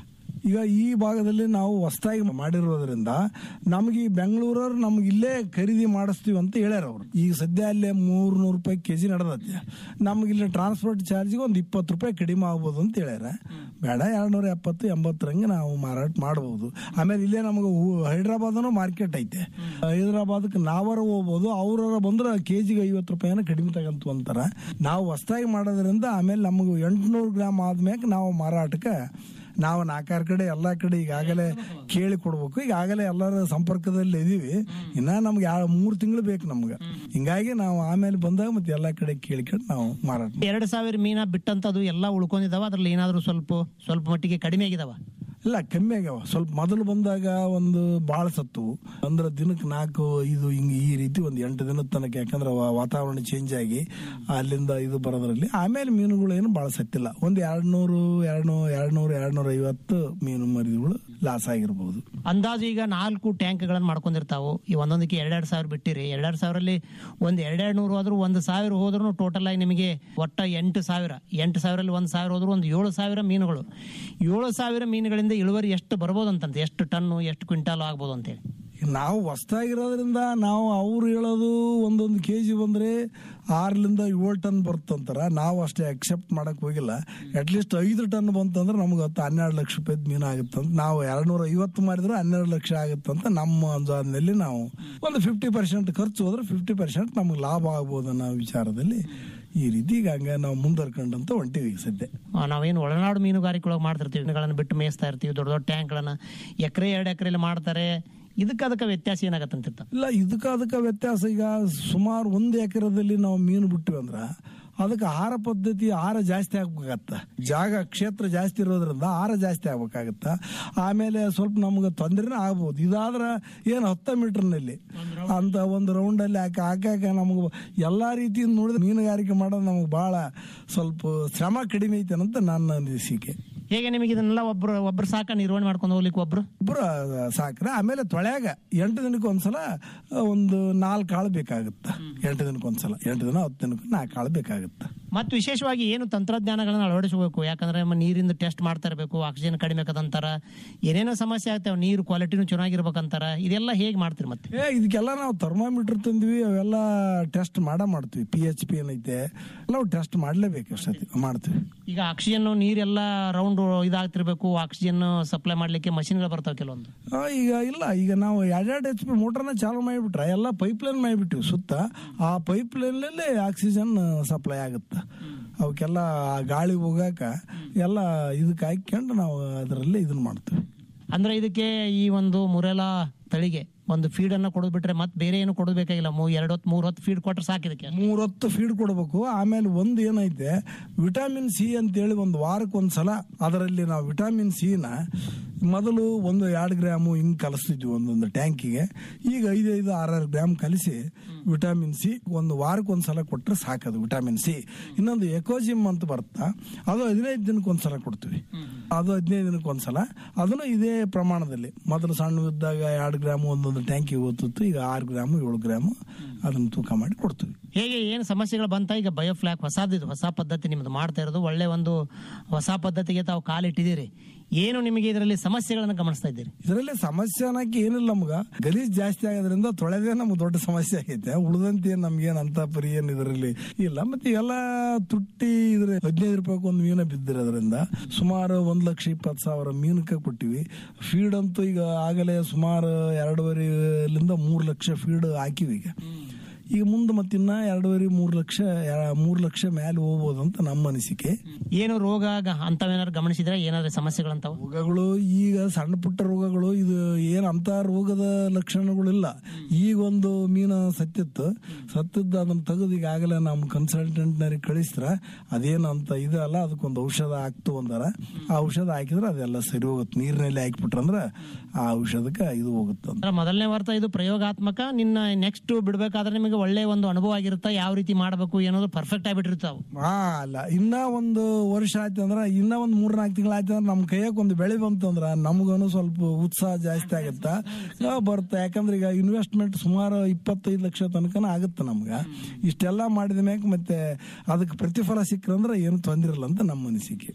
ಈಗ ಈ ಭಾಗದಲ್ಲಿ ನಾವು ಹೊಸದಾಗಿ ಮಾಡಿರೋದ್ರಿಂದ ನಮಗೆ ಈ ಬೆಂಗಳೂರವ್ರು ನಮ್ಗೆ ಇಲ್ಲೇ ಖರೀದಿ ಮಾಡಿಸ್ತೀವಿ ಅಂತ ಹೇಳ್ಯಾರ ಅವ್ರು ಈಗ ಸದ್ಯ ಅಲ್ಲೇ ಮೂರ್ ನೂರು ರೂಪಾಯಿ ಕೆಜಿ ನಡೆದತ್ತೆ ನಮ್ಗೆ ಇಲ್ಲಿ ಟ್ರಾನ್ಸ್ಪೋರ್ಟ್ ಚಾರ್ಜ್ಗೆ ಒಂದು ಇಪ್ಪತ್ತು ರೂಪಾಯಿ ಕಡಿಮೆ ಆಗ್ಬೋದು ಅಂತ ಹೇಳ್ಯಾರ ಬೇಡ ಎರಡ್ನೂರ ಎಪ್ಪತ್ತು ಎಂಬತ್ತರಂಗೆ ನಾವು ಮಾರಾಟ ಮಾಡಬಹುದು ಆಮೇಲೆ ಇಲ್ಲೇ ನಮಗೆ ಹೈದ್ರಾಬಾದ್ನು ಮಾರ್ಕೆಟ್ ಐತೆ ಹೈದ್ರಾಬಾದ್ಗೆ ನಾವರ ಹೋಗ್ಬೋದು ಅವ್ರರ ಬಂದ್ರೆ ಕೆಜಿಗೆ ಐವತ್ತು ರೂಪಾಯಿನ ಕಡಿಮೆ ತಗಂತು ಅಂತಾರ ನಾವು ಹೊಸದಾಗಿ ಮಾಡೋದ್ರಿಂದ ಆಮೇಲೆ ನಮಗೆ ಎಂಟುನೂರು ಗ್ರಾಮ್ ಆದ್ಮ್ಯಾಗ ನಾವು ಮಾರಾಟಕ್ಕೆ ನಾವು ನಾಲ್ಕಾರು ಕಡೆ ಎಲ್ಲಾ ಕಡೆ ಈಗಾಗಲೇ ಕೇಳಿ ಕೊಡ್ಬೇಕು ಈಗಾಗಲೇ ಎಲ್ಲರ ಸಂಪರ್ಕದಲ್ಲಿ ಇದೀವಿ ಇನ್ನ ನಮ್ಗೆ ಯಾವ ಮೂರ್ ತಿಂಗಳು ಬೇಕು ನಮ್ಗೆ ಹಿಂಗಾಗಿ ನಾವು ಆಮೇಲೆ ಬಂದಾಗ ಮತ್ತೆ ಎಲ್ಲಾ ಕಡೆ ಕೇಳ್ಕೊಂಡು ನಾವು ಮಾರಾಟ ಮಾಡ್ತೀವಿ. ಎರಡು ಸಾವಿರ ಮೀನ ಬಿಟ್ಟಂತದು ಎಲ್ಲ ಉಳ್ಕೊಂಡಿದಾವ ಅದ್ರಲ್ಲಿ ಏನಾದ್ರು ಸ್ವಲ್ಪ ಸ್ವಲ್ಪ ಮಟ್ಟಿಗೆ ಕಡಿಮೆ ಆಗಿದಾವ ಇಲ್ಲ ಕಮ್ಮಿ ಆಗ್ಯಾವ ಸ್ವಲ್ಪ ಮೊದಲು ಬಂದಾಗ ಒಂದು ಬಾಳ ಸತ್ತು ಅಂದ್ರೆ ದಿನಕ್ಕೆ ನಾಲ್ಕು ಇದು ಹಿಂಗ್ ಈ ರೀತಿ ಒಂದು ಎಂಟು ದಿನದ ತನಕ ಯಾಕಂದ್ರೆ ವಾ- ವಾತಾವರಣ ಚೇಂಜ್ ಆಗಿ ಅಲ್ಲಿಂದ ಇದು ಬರೋದ್ರಲ್ಲಿ ಆಮೇಲೆ ಮೀನುಗಳು ಏನು ಬಾಳ ಸತ್ತಿಲ್ಲ ಒಂದು ಎರಡ್ ನೂರು ಎರಡ್ ನೂರು ಎರಡ್ ನೂರು ಎರಡ್ ನೂರ ಐವತ್ತು ಮೀನು ಮರಿಗಳು ಲಾಸ್ ಆಗಿರ್ಬೋದು ಅಂದಾಜು ಈಗ ನಾಲ್ಕು ಟ್ಯಾಂಕ್ಗಳನ್ನು ಮಾಡ್ಕೊಂಡಿರ್ತಾವು ಈ ಒಂದೊಂದಕ್ಕೆ ಎರಡೆರಡು ಸಾವಿರ ಬಿಟ್ಟಿರಿ ಎರಡೆರಡು ಸಾವಿರಲ್ಲಿ ಒಂದು ಎರಡೆರಡು ನೂರು ಹೋದ್ರು ಒಂದು ಸಾವಿರ ಹೋದ್ರೂ ಟೋಟಲ್ ಆಗಿ ನಿಮಗೆ ಒಟ್ಟ ಎಂಟು ಸಾವಿರ ಎಂಟು ಸಾವಿರಲ್ಲಿ ಒಂದು ಸಾವಿರ ಹೋದ್ರು ಒಂದು ಏಳು ಸಾವಿರ ಮೀನುಗಳು ಏಳು ಸಾವಿರ ಮೀನುಗಳಿಂದ ಇಳುವರಿ ಎಷ್ಟು ಬರ್ಬೋದು ಅಂತಂತೆ ಎಷ್ಟು ಟನ್ನು ಎಷ್ಟು ಕ್ವಿಂಟಾಲ್ ಆಗ್ಬೋದು ಅಂತೇಳಿ ನಾವು ಹೊಸ್ದಾಗಿರೋದ್ರಿಂದ ನಾವು ಅವ್ರು ಹೇಳೋದು ಒಂದೊಂದು ಕೆ ಜಿ ಬಂದ್ರೆ ಆರ್ಲಿಂದ ಏಳು ಟನ್ ಬರ್ತಂತಾರ ನಾವು ಅಷ್ಟೇ ಅಕ್ಸೆಪ್ಟ್ ಮಾಡಕ್ ಹೋಗಿಲ್ಲ ಅಟ್ಲೀಸ್ಟ್ ಐದು ಟನ್ ಬಂತಂದ್ರೆ ನಮ್ಗೆ ಹತ್ತು ಹನ್ನೆರಡು ಲಕ್ಷ ರೂಪಾಯಿ ಮೀನು ಆಗುತ್ತಂತ ನಾವು ಎರಡ್ ನೂರ ಐವತ್ತು ಮಾಡಿದ್ರೆ ಹನ್ನೆರಡು ಲಕ್ಷ ಆಗುತ್ತಂತ ನಮ್ಮ ಅಂದಾಜಿನಲ್ಲಿ ನಾವು ಒಂದು ಫಿಫ್ಟಿ ಪರ್ಸೆಂಟ್ ಖರ್ಚು ಹೋದ್ರೆ ಫಿಫ್ಟಿ ಪರ್ಸೆಂಟ್ ನಮ್ಗೆ ಲಾಭ ಆಗ್ಬೋದು ಅನ್ನೋ ವಿಚಾರದಲ್ಲಿ ಈ ರೀತಿ ಈಗ ಹಂಗ ನಾವು ಮುಂದುವರ್ಕೊಂಡಂತ ಹೊಂಟಿವಿ ಈಗ ಸದ್ಯ ಆ, ನಾವೇನು ಒಳನಾಡು ಮೀನುಗಾರಿಕೆ ಒಳಗೆ ಮಾಡ್ತಿರ್ತೀವಿ ಮೀನುಗಳನ್ನು ಬಿಟ್ಟು ಮೇಯಿಸ್ತಾ ಇರ್ತೀವಿ ದೊಡ್ಡ ದೊಡ್ಡ ಟ್ಯಾಂಕ್ಗಳನ್ನ ಎಕರೆ ಎರಡು ಎಕರೆಯಲ್ಲಿ ಮಾಡ್ತಾರೆ ಇದಕ್ಕೆ ಅದಕ್ಕೆ ವ್ಯತ್ಯಾಸ ಏನಾಗತ್ತಂತಿರ್ತ ಇಲ್ಲ ಇದಕ್ಕೆ ಅದಕ್ಕೆ ವ್ಯತ್ಯಾಸ ಈಗ ಸುಮಾರು ಒಂದು ಎಕರೆದಲ್ಲಿ ನಾವು ಮೀನು ಬಿಟ್ಟಿವಿ ಅಂದ್ರ ಅದಕ್ಕೆ ಆಹಾರ ಪದ್ಧತಿ ಆಹಾರ ಜಾಸ್ತಿ ಆಗ್ಬೇಕಾಗತ್ತ ಜಾಗ ಕ್ಷೇತ್ರ ಜಾಸ್ತಿ ಇರೋದ್ರಿಂದ ಆಹಾರ ಜಾಸ್ತಿ ಆಗ್ಬೇಕಾಗತ್ತ ಆಮೇಲೆ ಸ್ವಲ್ಪ ನಮ್ಗೆ ತೊಂದರೆನೇ ಆಗ್ಬೋದು ಇದಾದ್ರ ಏನು ಹತ್ತ ಮೀಟರ್ನಲ್ಲಿ ಅಂತ ಒಂದು ರೌಂಡಲ್ಲಿ ಹಾಕಿ ಹಾಕಾಕ ನಮಗೆ ಎಲ್ಲಾ ರೀತಿಯಿಂದ ನೋಡಿದ್ರೆ ಮೀನುಗಾರಿಕೆ ಮಾಡೋದು ನಮಗೆ ಬಹಳ ಸ್ವಲ್ಪ ಶ್ರಮ ಕಡಿಮೆ ಐತೆ ಅಂತ ನನ್ನ ಅನಿಸಿಕೆ ಹೇಗೆ ನಿಮಗೆ ಇದನ್ನೆಲ್ಲ ಒಬ್ರು ಒಬ್ರು ಸಾಕ ನಿರ್ವಹಣೆ ಮಾಡ್ಕೊಂಡು ಹೋಗ್ಲಿಕ್ಕೆ ಒಬ್ರು ಒಬ್ಬರು ಸಾಕ್ರೆ ಆಮೇಲೆ ತೊಳ್ಯಾಗ ಎಂಟು ದಿನಕ್ಕೆ ಒಂದ್ಸಲ ಒಂದು ನಾಲ್ಕು ಆಳು ಬೇಕಾಗುತ್ತೆ ಎಂಟು ದಿನಕ್ಕೆ ಒಂದ್ಸಲ ಎಂಟು ದಿನ ಹತ್ತು ದಿನಕ್ಕೆ ನಾಲ್ಕು ಆಳು ಬೇಕಾಗುತ್ತೆ ಮತ್ತು ವಿಶೇಷವಾಗಿ ಏನು ತಂತ್ರಜ್ಞಾನಗಳನ್ನ ಅಳವಡಿಸಬೇಕು ಯಾಕಂದ್ರೆ ಮ- ನೀರಿಂದ ಟೆಸ್ಟ್ ಮಾಡ್ತಾ ಇರಬೇಕು ಆಕ್ಸಿಜನ್ ಕಡಿಮೆ ಆಕದಂತಾರ ಏನೇನೋ ಸಮಸ್ಯೆ ಆಗ್ತಾವೆ ನೀರು ಕ್ವಾಲಿಟಿನೂ ಚೆನ್ನಾಗಿರ್ಬೇಕಂತಾರ ಇದೆಲ್ಲ ಹೇಗೆ ಮಾಡ್ತೀರಿ ಮತ್ತೆ ಏ ಇದಕ್ಕೆಲ್ಲ ನಾವು ಥರ್ಮಾಮೀಟರ್ ತಂದ್ವಿ ಅವೆಲ್ಲ ಟೆಸ್ಟ್ ಮಾಡ ಮಾಡ್ತೀವಿ ಪಿ ಎಚ್ ಪಿ ಏನೈತೆ ಎಲ್ಲ ಟೆಸ್ಟ್ ಮಾಡ್ಲೇಬೇಕು ಅಷ್ಟೊತ್ತಿ ಮಾಡ್ತೀವಿ ಈಗ ಆಕ್ಸಿಜನ್ ನೀರೆಲ್ಲ ರೌಂಡ್ ಇದಾಗ್ತಿರ್ಬೇಕು ಆಕ್ಸಿಜನ್ ಸಪ್ಲೈ ಮಾಡ್ಲಿಕ್ಕೆ ಮಷಿನ್ಗಳು ಬರ್ತಾವೆ ಕೆಲವೊಂದು ಆ, ಈಗ ಇಲ್ಲ ಈಗ ನಾವು ಎರಡೆರಡು ಎಚ್ ಪಿ ಮೋಟರ್ನ ಚಾಲು ಮಾಡಿಬಿಟ್ರೆ ಎಲ್ಲ ಪೈಪ್ ಲೈನ್ ಮಾಡಿಬಿಟ್ಟಿವಿ ಸುತ್ತ ಆ ಪೈಪ್ ಲೈನಲ್ಲೇ ಆಕ್ಸಿಜನ್ ಸಪ್ಲೈ ಆಗುತ್ತೆ ಅವಕ್ಕೆಲ್ಲ ಆ ಗಾಳಿ ಹೋಗಾಕ ಎಲ್ಲ ಇದಕ್ಕೆ ಹಾಕ್ಕೊಂಡು ನಾವು ಅದರಲ್ಲೇ ಇದನ್ನ ಮಾಡ್ತೀವಿ ಅಂದ್ರೆ ಇದಕ್ಕೆ ಈ ಒಂದು ಮುರೆಲ ತಳಿಗೆ ಒಂದು ಫೀಡ್ ಅನ್ನ ಕೊಡೋದ್ ಬಿಟ್ರೆ ಮತ್ತೆ ಬೇರೆ ಏನು ಕೊಡೋದ್ ಬೇಕಾಗಿಲ್ಲ ಮೂ ಎರಡು ಹೊತ್ತು ಮೂರ್ ಹೊತ್ತು ಫೀಡ್ ಕೊಟ್ರೆ ಸಾಕು ಇದಕ್ಕೆ ಮೂರ್ ಹೊತ್ತು ಫೀಡ್ ಕೊಡಬೇಕು ಆಮೇಲೆ ಒಂದು ಏನೈತೆ ವಿಟಮಿನ್ ಸಿ ಅಂತೇಳಿ ಒಂದು ವಾರಕ್ಕೆ ಒಂದ್ಸಲ ಅದರಲ್ಲಿ ನಾವು ವಿಟಮಿನ್ ಸಿನ ಮೊದಲು ಒಂದು ಎರಡು ಗ್ರಾಮು ಹಿಂಗ್ ಕಲಿಸ್ತಿದ್ವಿ ಒಂದೊಂದು ಟ್ಯಾಂಕಿಗೆ ಈಗ ಐದೈದು ಆರಾರು ಗ್ರಾಮ್ ಕಲಿಸಿ ವಿಟಮಿನ್ ಸಿ ಒಂದು ವಾರಕ್ಕೆ ಒಂದ್ಸಲ ಕೊಟ್ರೆ ಸಾಕದು ವಿಟಮಿನ್ ಸಿ ಇನ್ನೊಂದು ಎಕೋಜಿಮ್ ಅಂತ ಬರುತ್ತಾ ಅದು ಹದಿನೈದು ದಿನಕ್ಕೆ ಒಂದ್ಸಲ ಕೊಡ್ತೀವಿ ಅದು ಹದಿನೈದು ದಿನಕ್ಕೆ ಒಂದ್ಸಲ ಅದನ್ನು ಇದೇ ಪ್ರಮಾಣದಲ್ಲಿ ಮೊದಲು ಸಣ್ಣ ಇದ್ದಾಗ ಎರಡು ಗ್ರಾಮ್ ಒಂದೊಂದು ಟ್ಯಾಂಕಿಗೆ ಓದ್ತಿತ್ತು ಈಗ ಆರು ಗ್ರಾಮು ಏಳು ಗ್ರಾಮು ಅದನ್ನು ತೂಕ ಮಾಡಿ ಕೊಡ್ತೀವಿ ಹೇಗೆ ಏನು ಸಮಸ್ಯೆಗಳು ಬಂತ ಈಗ ಬಯೋಫ್ಲಾಕ್ ಹೊಸದಿದು ಹೊಸ ಪದ್ಧತಿ ನಿಮ್ದು ಮಾಡ್ತಾ ಇರೋದು ಒಳ್ಳೆ ಒಂದು ಹೊಸ ಪದ್ಧತಿಗೆ ತಾವು ಕಾಲಿಟ್ಟಿದ್ದೀರಿ ಏನು ನಿಮಗೆ ಇದರಲ್ಲಿ ಸಮಸ್ಯೆಗಳನ್ನು ಗಮನಿಸ್ತಾ ಇದ್ದೀರಿ ಇದರಲ್ಲಿ ಸಮಸ್ಯೆ ಅನ್ನಕ್ಕೆ ಏನಿಲ್ಲ ನಮ್ಗ ಗಲೀಜ್ ಜಾಸ್ತಿ ಆಗೋದ್ರಿಂದ ತೊಳೆದೇ ನಮ್ಗೆ ದೊಡ್ಡ ಸಮಸ್ಯೆ ಆಗೈತೆ ಉಳಿದಂತೆ ನಮ್ಗೇನ್ ಅಂತ ಪರಿ ಏನ್ ಇದರಲ್ಲಿ ಇಲ್ಲ ಮತ್ತೆ ಇವೆಲ್ಲ ತುಟ್ಟಿ ಇದ್ರ ಹದಿನೈದು ರೂಪಾಯಿ ಒಂದು ಮೀನ ಬಿದ್ದಿರೋದ್ರಿಂದ ಸುಮಾರು ಒಂದ್ ಲಕ್ಷ ಇಪ್ಪತ್ತು ಸಾವಿರ ಮೀನಕ್ಕೆ ಕೊಟ್ಟಿವಿ ಫೀಡ್ ಅಂತೂ ಈಗ ಆಗಲೇ ಸುಮಾರು ಎರಡೂವರೆಲಿಂದ ಮೂರು ಲಕ್ಷ ಫೀಡ್ ಹಾಕಿವಿ ಈಗ ಈಗ ಮುಂದೆ ಮತ್ತಿನ್ನ ಎರಡೂವರೆ ಮೂರು ಲಕ್ಷ ಯಾ- ಮೂರು ಲಕ್ಷ ಮೇಲೆ ಹೋಗ್ಬೋದು ಅಂತ ನಮ್ಮ ಅನಿಸಿಕೆ ಏನು ರೋಗ ಗ- ಅಂತವೇನಾದ್ರು ಗಮನಿಸಿದ್ರೆ ಏನಾದ್ರು ಸಮಸ್ಯೆಗಳಂತಾವು ರೋಗಗಳು ಈಗ ಸಣ್ಣ ಪುಟ್ಟ ರೋಗಗಳು ಇದು ಏನ್ ಅಂತ ರೋಗದ ಲಕ್ಷಣಗಳಿಲ್ಲ ಈಗ ಒಂದು ಮೀನು ಸತ್ತಿತ್ತು ಸತ್ತಿದ್ದು ಅದನ್ನ ತೆಗೆದು ಈಗಾಗಲೇ ನಮ್ಮ ಕನ್ಸಲ್ಟೆಂಟ್ನರಿಗೆ ಕಳಿಸ್ರ ಅದೇನು ಅಂತ ಇದಲ್ಲ ಅದಕ್ಕೊಂದು ಔಷಧ ಹಾಕ್ತು ಅಂದಾರ ಆ ಔಷಧ ಹಾಕಿದ್ರೆ ಅದೆಲ್ಲ ಸರಿ ಹೋಗುತ್ತೆ ನೀರಿನಲ್ಲಿ ಹಾಕಿಬಿಟ್ರಂದ್ರ ಆ ಔಷಧಕ್ಕೆ ಇದು ಹೋಗುತ್ತೆ ಅಂತ ಅಂದ್ರೆ ಮೊದಲನೇ ವಾರ್ತ ಇದು ಪ್ರಯೋಗಾತ್ಮಕ ನಿನ್ನ ನೆಕ್ಸ್ಟ್ ಬಿಡ್ಬೇಕಾದ್ರೆ ನಿಮಗೆ ಒಳ್ಳೆ ಒಂದು ಅನುಭವ ಆಗಿರುತ್ತೆ ಯಾವ ರೀತಿ ಮಾಡಬೇಕು ಏನೋದು ಪರ್ಫೆಕ್ಟ್ ಆಗಿಬಿಟ್ಟಿರ್ತಾವ ಹಾ ಅಲ್ಲ ಇನ್ನ ಒಂದು ವರ್ಷ ಆಯ್ತು ಅಂದ್ರ ಇನ್ನ ಒಂದ್ ಮೂರ್ ನಾಲ್ಕು ತಿಂಗಳ ಆಯ್ತು ಅಂದ್ರೆ ನಮ್ ಕೈಯಾಗ ಒಂದು ಬೆಳೆ ಬಂತು ಅಂದ್ರ ನಮ್ಗನು ಸ್ವಲ್ಪ ಉತ್ಸಾಹ ಜಾಸ್ತಿ ಆಗತ್ತ ಆ, ಬರುತ್ತೆ ಯಾಕಂದ್ರೆ ಈಗ ಇನ್ವೆಸ್ಟ್ಮೆಂಟ್ ಸುಮಾರು ಇಪ್ಪತ್ತೈದು ಲಕ್ಷ ತನಕನ ಆಗುತ್ತೆ ನಮ್ಗ ಇಷ್ಟೆಲ್ಲ ಮಾಡಿದ ಮ್ಯಾಗ ಮತ್ತೆ ಅದಕ್ಕೆ ಪ್ರತಿಫಲ ಸಿಕ್ಕಂದ್ರೆ ಏನು ತೊಂದ್ರೆ ಇಲ್ಲ ಅಂತ ನಮ್ಮ ಅನಿಸಿಕೆ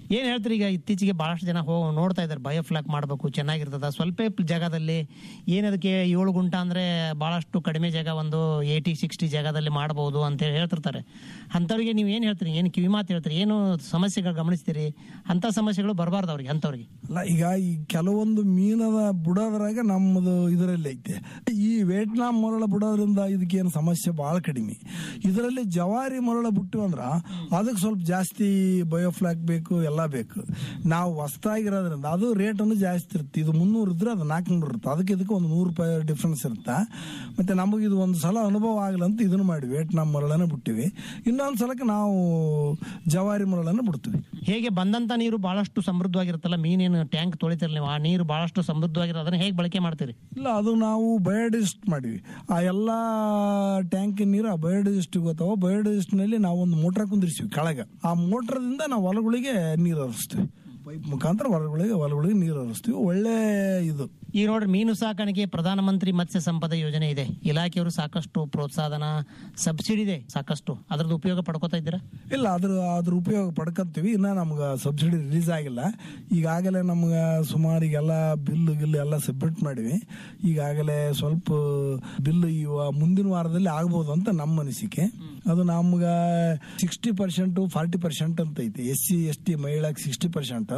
ಏನ್ ಹೇಳ್ತೀರಿ ಈಗ ಇತ್ತೀಚೆಗೆ ಬಹಳಷ್ಟು ಜನ ಹೋ ನೋಡ್ತಾ ಇದ್ದಾರೆ ಬಯೋಫ್ಲಾಕ್ ಮಾಡಬೇಕು ಚೆನ್ನಾಗಿರ್ತದ ಸ್ವಲ್ಪ ಜಾಗದಲ್ಲಿ ಏನದಕ್ಕೆ ಏಳು ಗುಂಟ ಅಂದ್ರೆ ಬಹಳಷ್ಟು ಕಡಿಮೆ ಜಾಗ ಒಂದು ಏಯ್ಟಿ ಸಿಕ್ಸ್ಟಿ ಜಾಗದಲ್ಲಿ ಮಾಡಬಹುದು ಅಂತ ಹೇಳಿ ಹೇಳ್ತಿರ್ತಾರೆ ಅಂಥವ್ರಿಗೆ ನೀವು ಏನ್ ಹೇಳ್ತೀರಿ ಏನು ಕಿವಿ ಮಾತು ಹೇಳ್ತೀರಿ ಏನು ಸಮಸ್ಯೆಗಳು ಗಮನಿಸ್ತೀರಿ ಅಂತ ಸಮಸ್ಯೆಗಳು ಬರಬಾರ್ದು ಅವ್ರಿಗೆ ಅಂಥವ್ರಿಗೆ ಅಲ್ಲ ಈಗ ಈ ಕೆಲವೊಂದು ಮೀನದ ಬುಡೋದ್ರಾಗ ನಮ್ಮದು ಇದರಲ್ಲಿ ಐತೆ ಈ ವಿಯೆಟ್ನಾಂ ಮರಳ ಬುಡೋದ್ರಿಂದ ಇದಕ್ಕೇನು ಸಮಸ್ಯೆ ಬಹಳ ಕಡಿಮೆ ಇದರಲ್ಲಿ ಜವಾರಿ ಮರಳ ಬಿಟ್ಟು ಅಂದ್ರ ಅದಕ್ಕೆ ಸ್ವಲ್ಪ ಜಾಸ್ತಿ ಬಯೋಫ್ಲಾಕ್ ಬೇಕು ಎಲ್ಲ ಬೇಕು ನಾವು ಹೊಸ್ತಾಗಿರೋದ್ರಿಂದ ಅದು ರೇಟ್ ಅನ್ನು ಜಾಸ್ತಿ ಇರುತ್ತೆ ಇದು ಮುನ್ನೂರು ಇದ್ರೆ ಅದು ನಾಲ್ಕುನೂರು ಇರುತ್ತೆ ಅದಕ್ಕೆ ಇದಕ್ಕೆ ಒಂದು ನೂರು ರೂಪಾಯಿ ಡಿಫ್ರೆನ್ಸ್ ಇರುತ್ತೆ ಮತ್ತೆ ನಮಗೆ ಇದು ಒಂದು ಸಲ ಅನುಭವ ಆಗಲಂತ ಇದನ್ನು ಮಾಡಿ ವಿಯೆಟ್ನಾಂ ಮರಳನ್ನ ಬಿಟ್ಟಿವಿ ಇನ್ನೊಂದು ಸಲಕ್ಕೆ ನಾವು ಜವಾರಿ ಮರಳನ್ನು ಬಿಡ್ತೀವಿ ಹೇಗೆ ಬಂದಂತ ನೀರು ಬಹಳಷ್ಟು ಸಮೃದ್ಧವಾಗಿರುತ್ತಲ್ಲ ಮೀನೇನು ಟ್ಯಾಂಕ್ ತೊಳಿತಿರಲಿ ನೀವು ಆ ನೀರು ಬಹಳಷ್ಟು ಸಮೃದ್ಧವಾಗಿರೋ ಅದನ್ನ ಹೇಗೆ ಬಳಕೆ ಮಾಡ್ತೀರಿ ಇಲ್ಲ ಅದು ನಾವು ಬಯೋಡೈಜೆಸ್ಟ್ ಮಾಡಿವಿ ಆ ಎಲ್ಲ ಟ್ಯಾಂಕಿನ ನೀರು ಆ ಬಯೋಡೈಜೆಸ್ಟ್ ಗೊತ್ತಾವ ಬಯೋಡೈಜೆಸ್ಟ್ ನಲ್ಲಿ ನಾವು ಒಂದು ಮೋಟ್ರ್ ಕುಂದಿರ್ಸಿವಿ ಕೆಳಗೆ ಆ ಮೋಟ್ರದಿಂದ ನಾವು ಹೊಲಗಳಿಗೆ ನೀರು ಹರಿಸ್ತೀವಿ ಪೈಪ್ ಮುಖಾಂತರ ಹೊಲಗಳಿಗೆ ಹೊಲಗಳಿಗೆ ನೀರು ಹರಿಸ್ತೀವಿ ಒಳ್ಳೆ ಇದು ಈಗ ನೋಡ್ರಿ ಮೀನು ಸಾಕಾಣಿಕೆ ಪ್ರಧಾನಮಂತ್ರಿ ಮತ್ಸ್ಯ ಸಂಪದ ಯೋಜನೆ ಇದೆ ಇಲಾಖೆಯವರು ಸಾಕಷ್ಟು ಪ್ರೋತ್ಸಾಹನ ಸಬ್ಸಿಡಿ ಇದೆ ಸಾಕಷ್ಟು ಅದ್ರದ್ದು ಉಪಯೋಗ ಪಡ್ಕೋತಾ ಇದ್ದೀರಾ ಇಲ್ಲ ಅದ್ರ ಅದ್ರ ಉಪಯೋಗ ಪಡ್ಕೊಂತೀವಿ ಇನ್ನ ನಮ್ಗೆ ಸಬ್ಸಿಡಿ ರಿಲೀಸ್ ಆಗಿಲ್ಲ ಈಗಾಗಲೇ ನಮ್ಗೆ ಸುಮಾರು ಈಗೆಲ್ಲ ಬಿಲ್ ಗಿಲ್ ಎಲ್ಲ ಸಬ್ಮಿಟ್ ಮಾಡಿವಿ ಈಗಾಗಲೇ ಸ್ವಲ್ಪ ಬಿಲ್ ಇವ ಮುಂದಿನ ವಾರದಲ್ಲಿ ಆಗ್ಬೋದು ಅಂತ ನಮ್ಮ ಅನಿಸಿಕೆ ಅದು ನಮ್ಗೆ ಸಿಕ್ಸ್ಟಿ ಪರ್ಸೆಂಟ್ ಫಾರ್ಟಿ ಪರ್ಸೆಂಟ್ ಅಂತ ಐತೆ ಎಸ್ ಸಿ ಎಸ್ ಟಿ ಮಹಿಳೆಗೆ ಸಿಕ್ಸ್ಟಿ ಪರ್ಸೆಂಟ್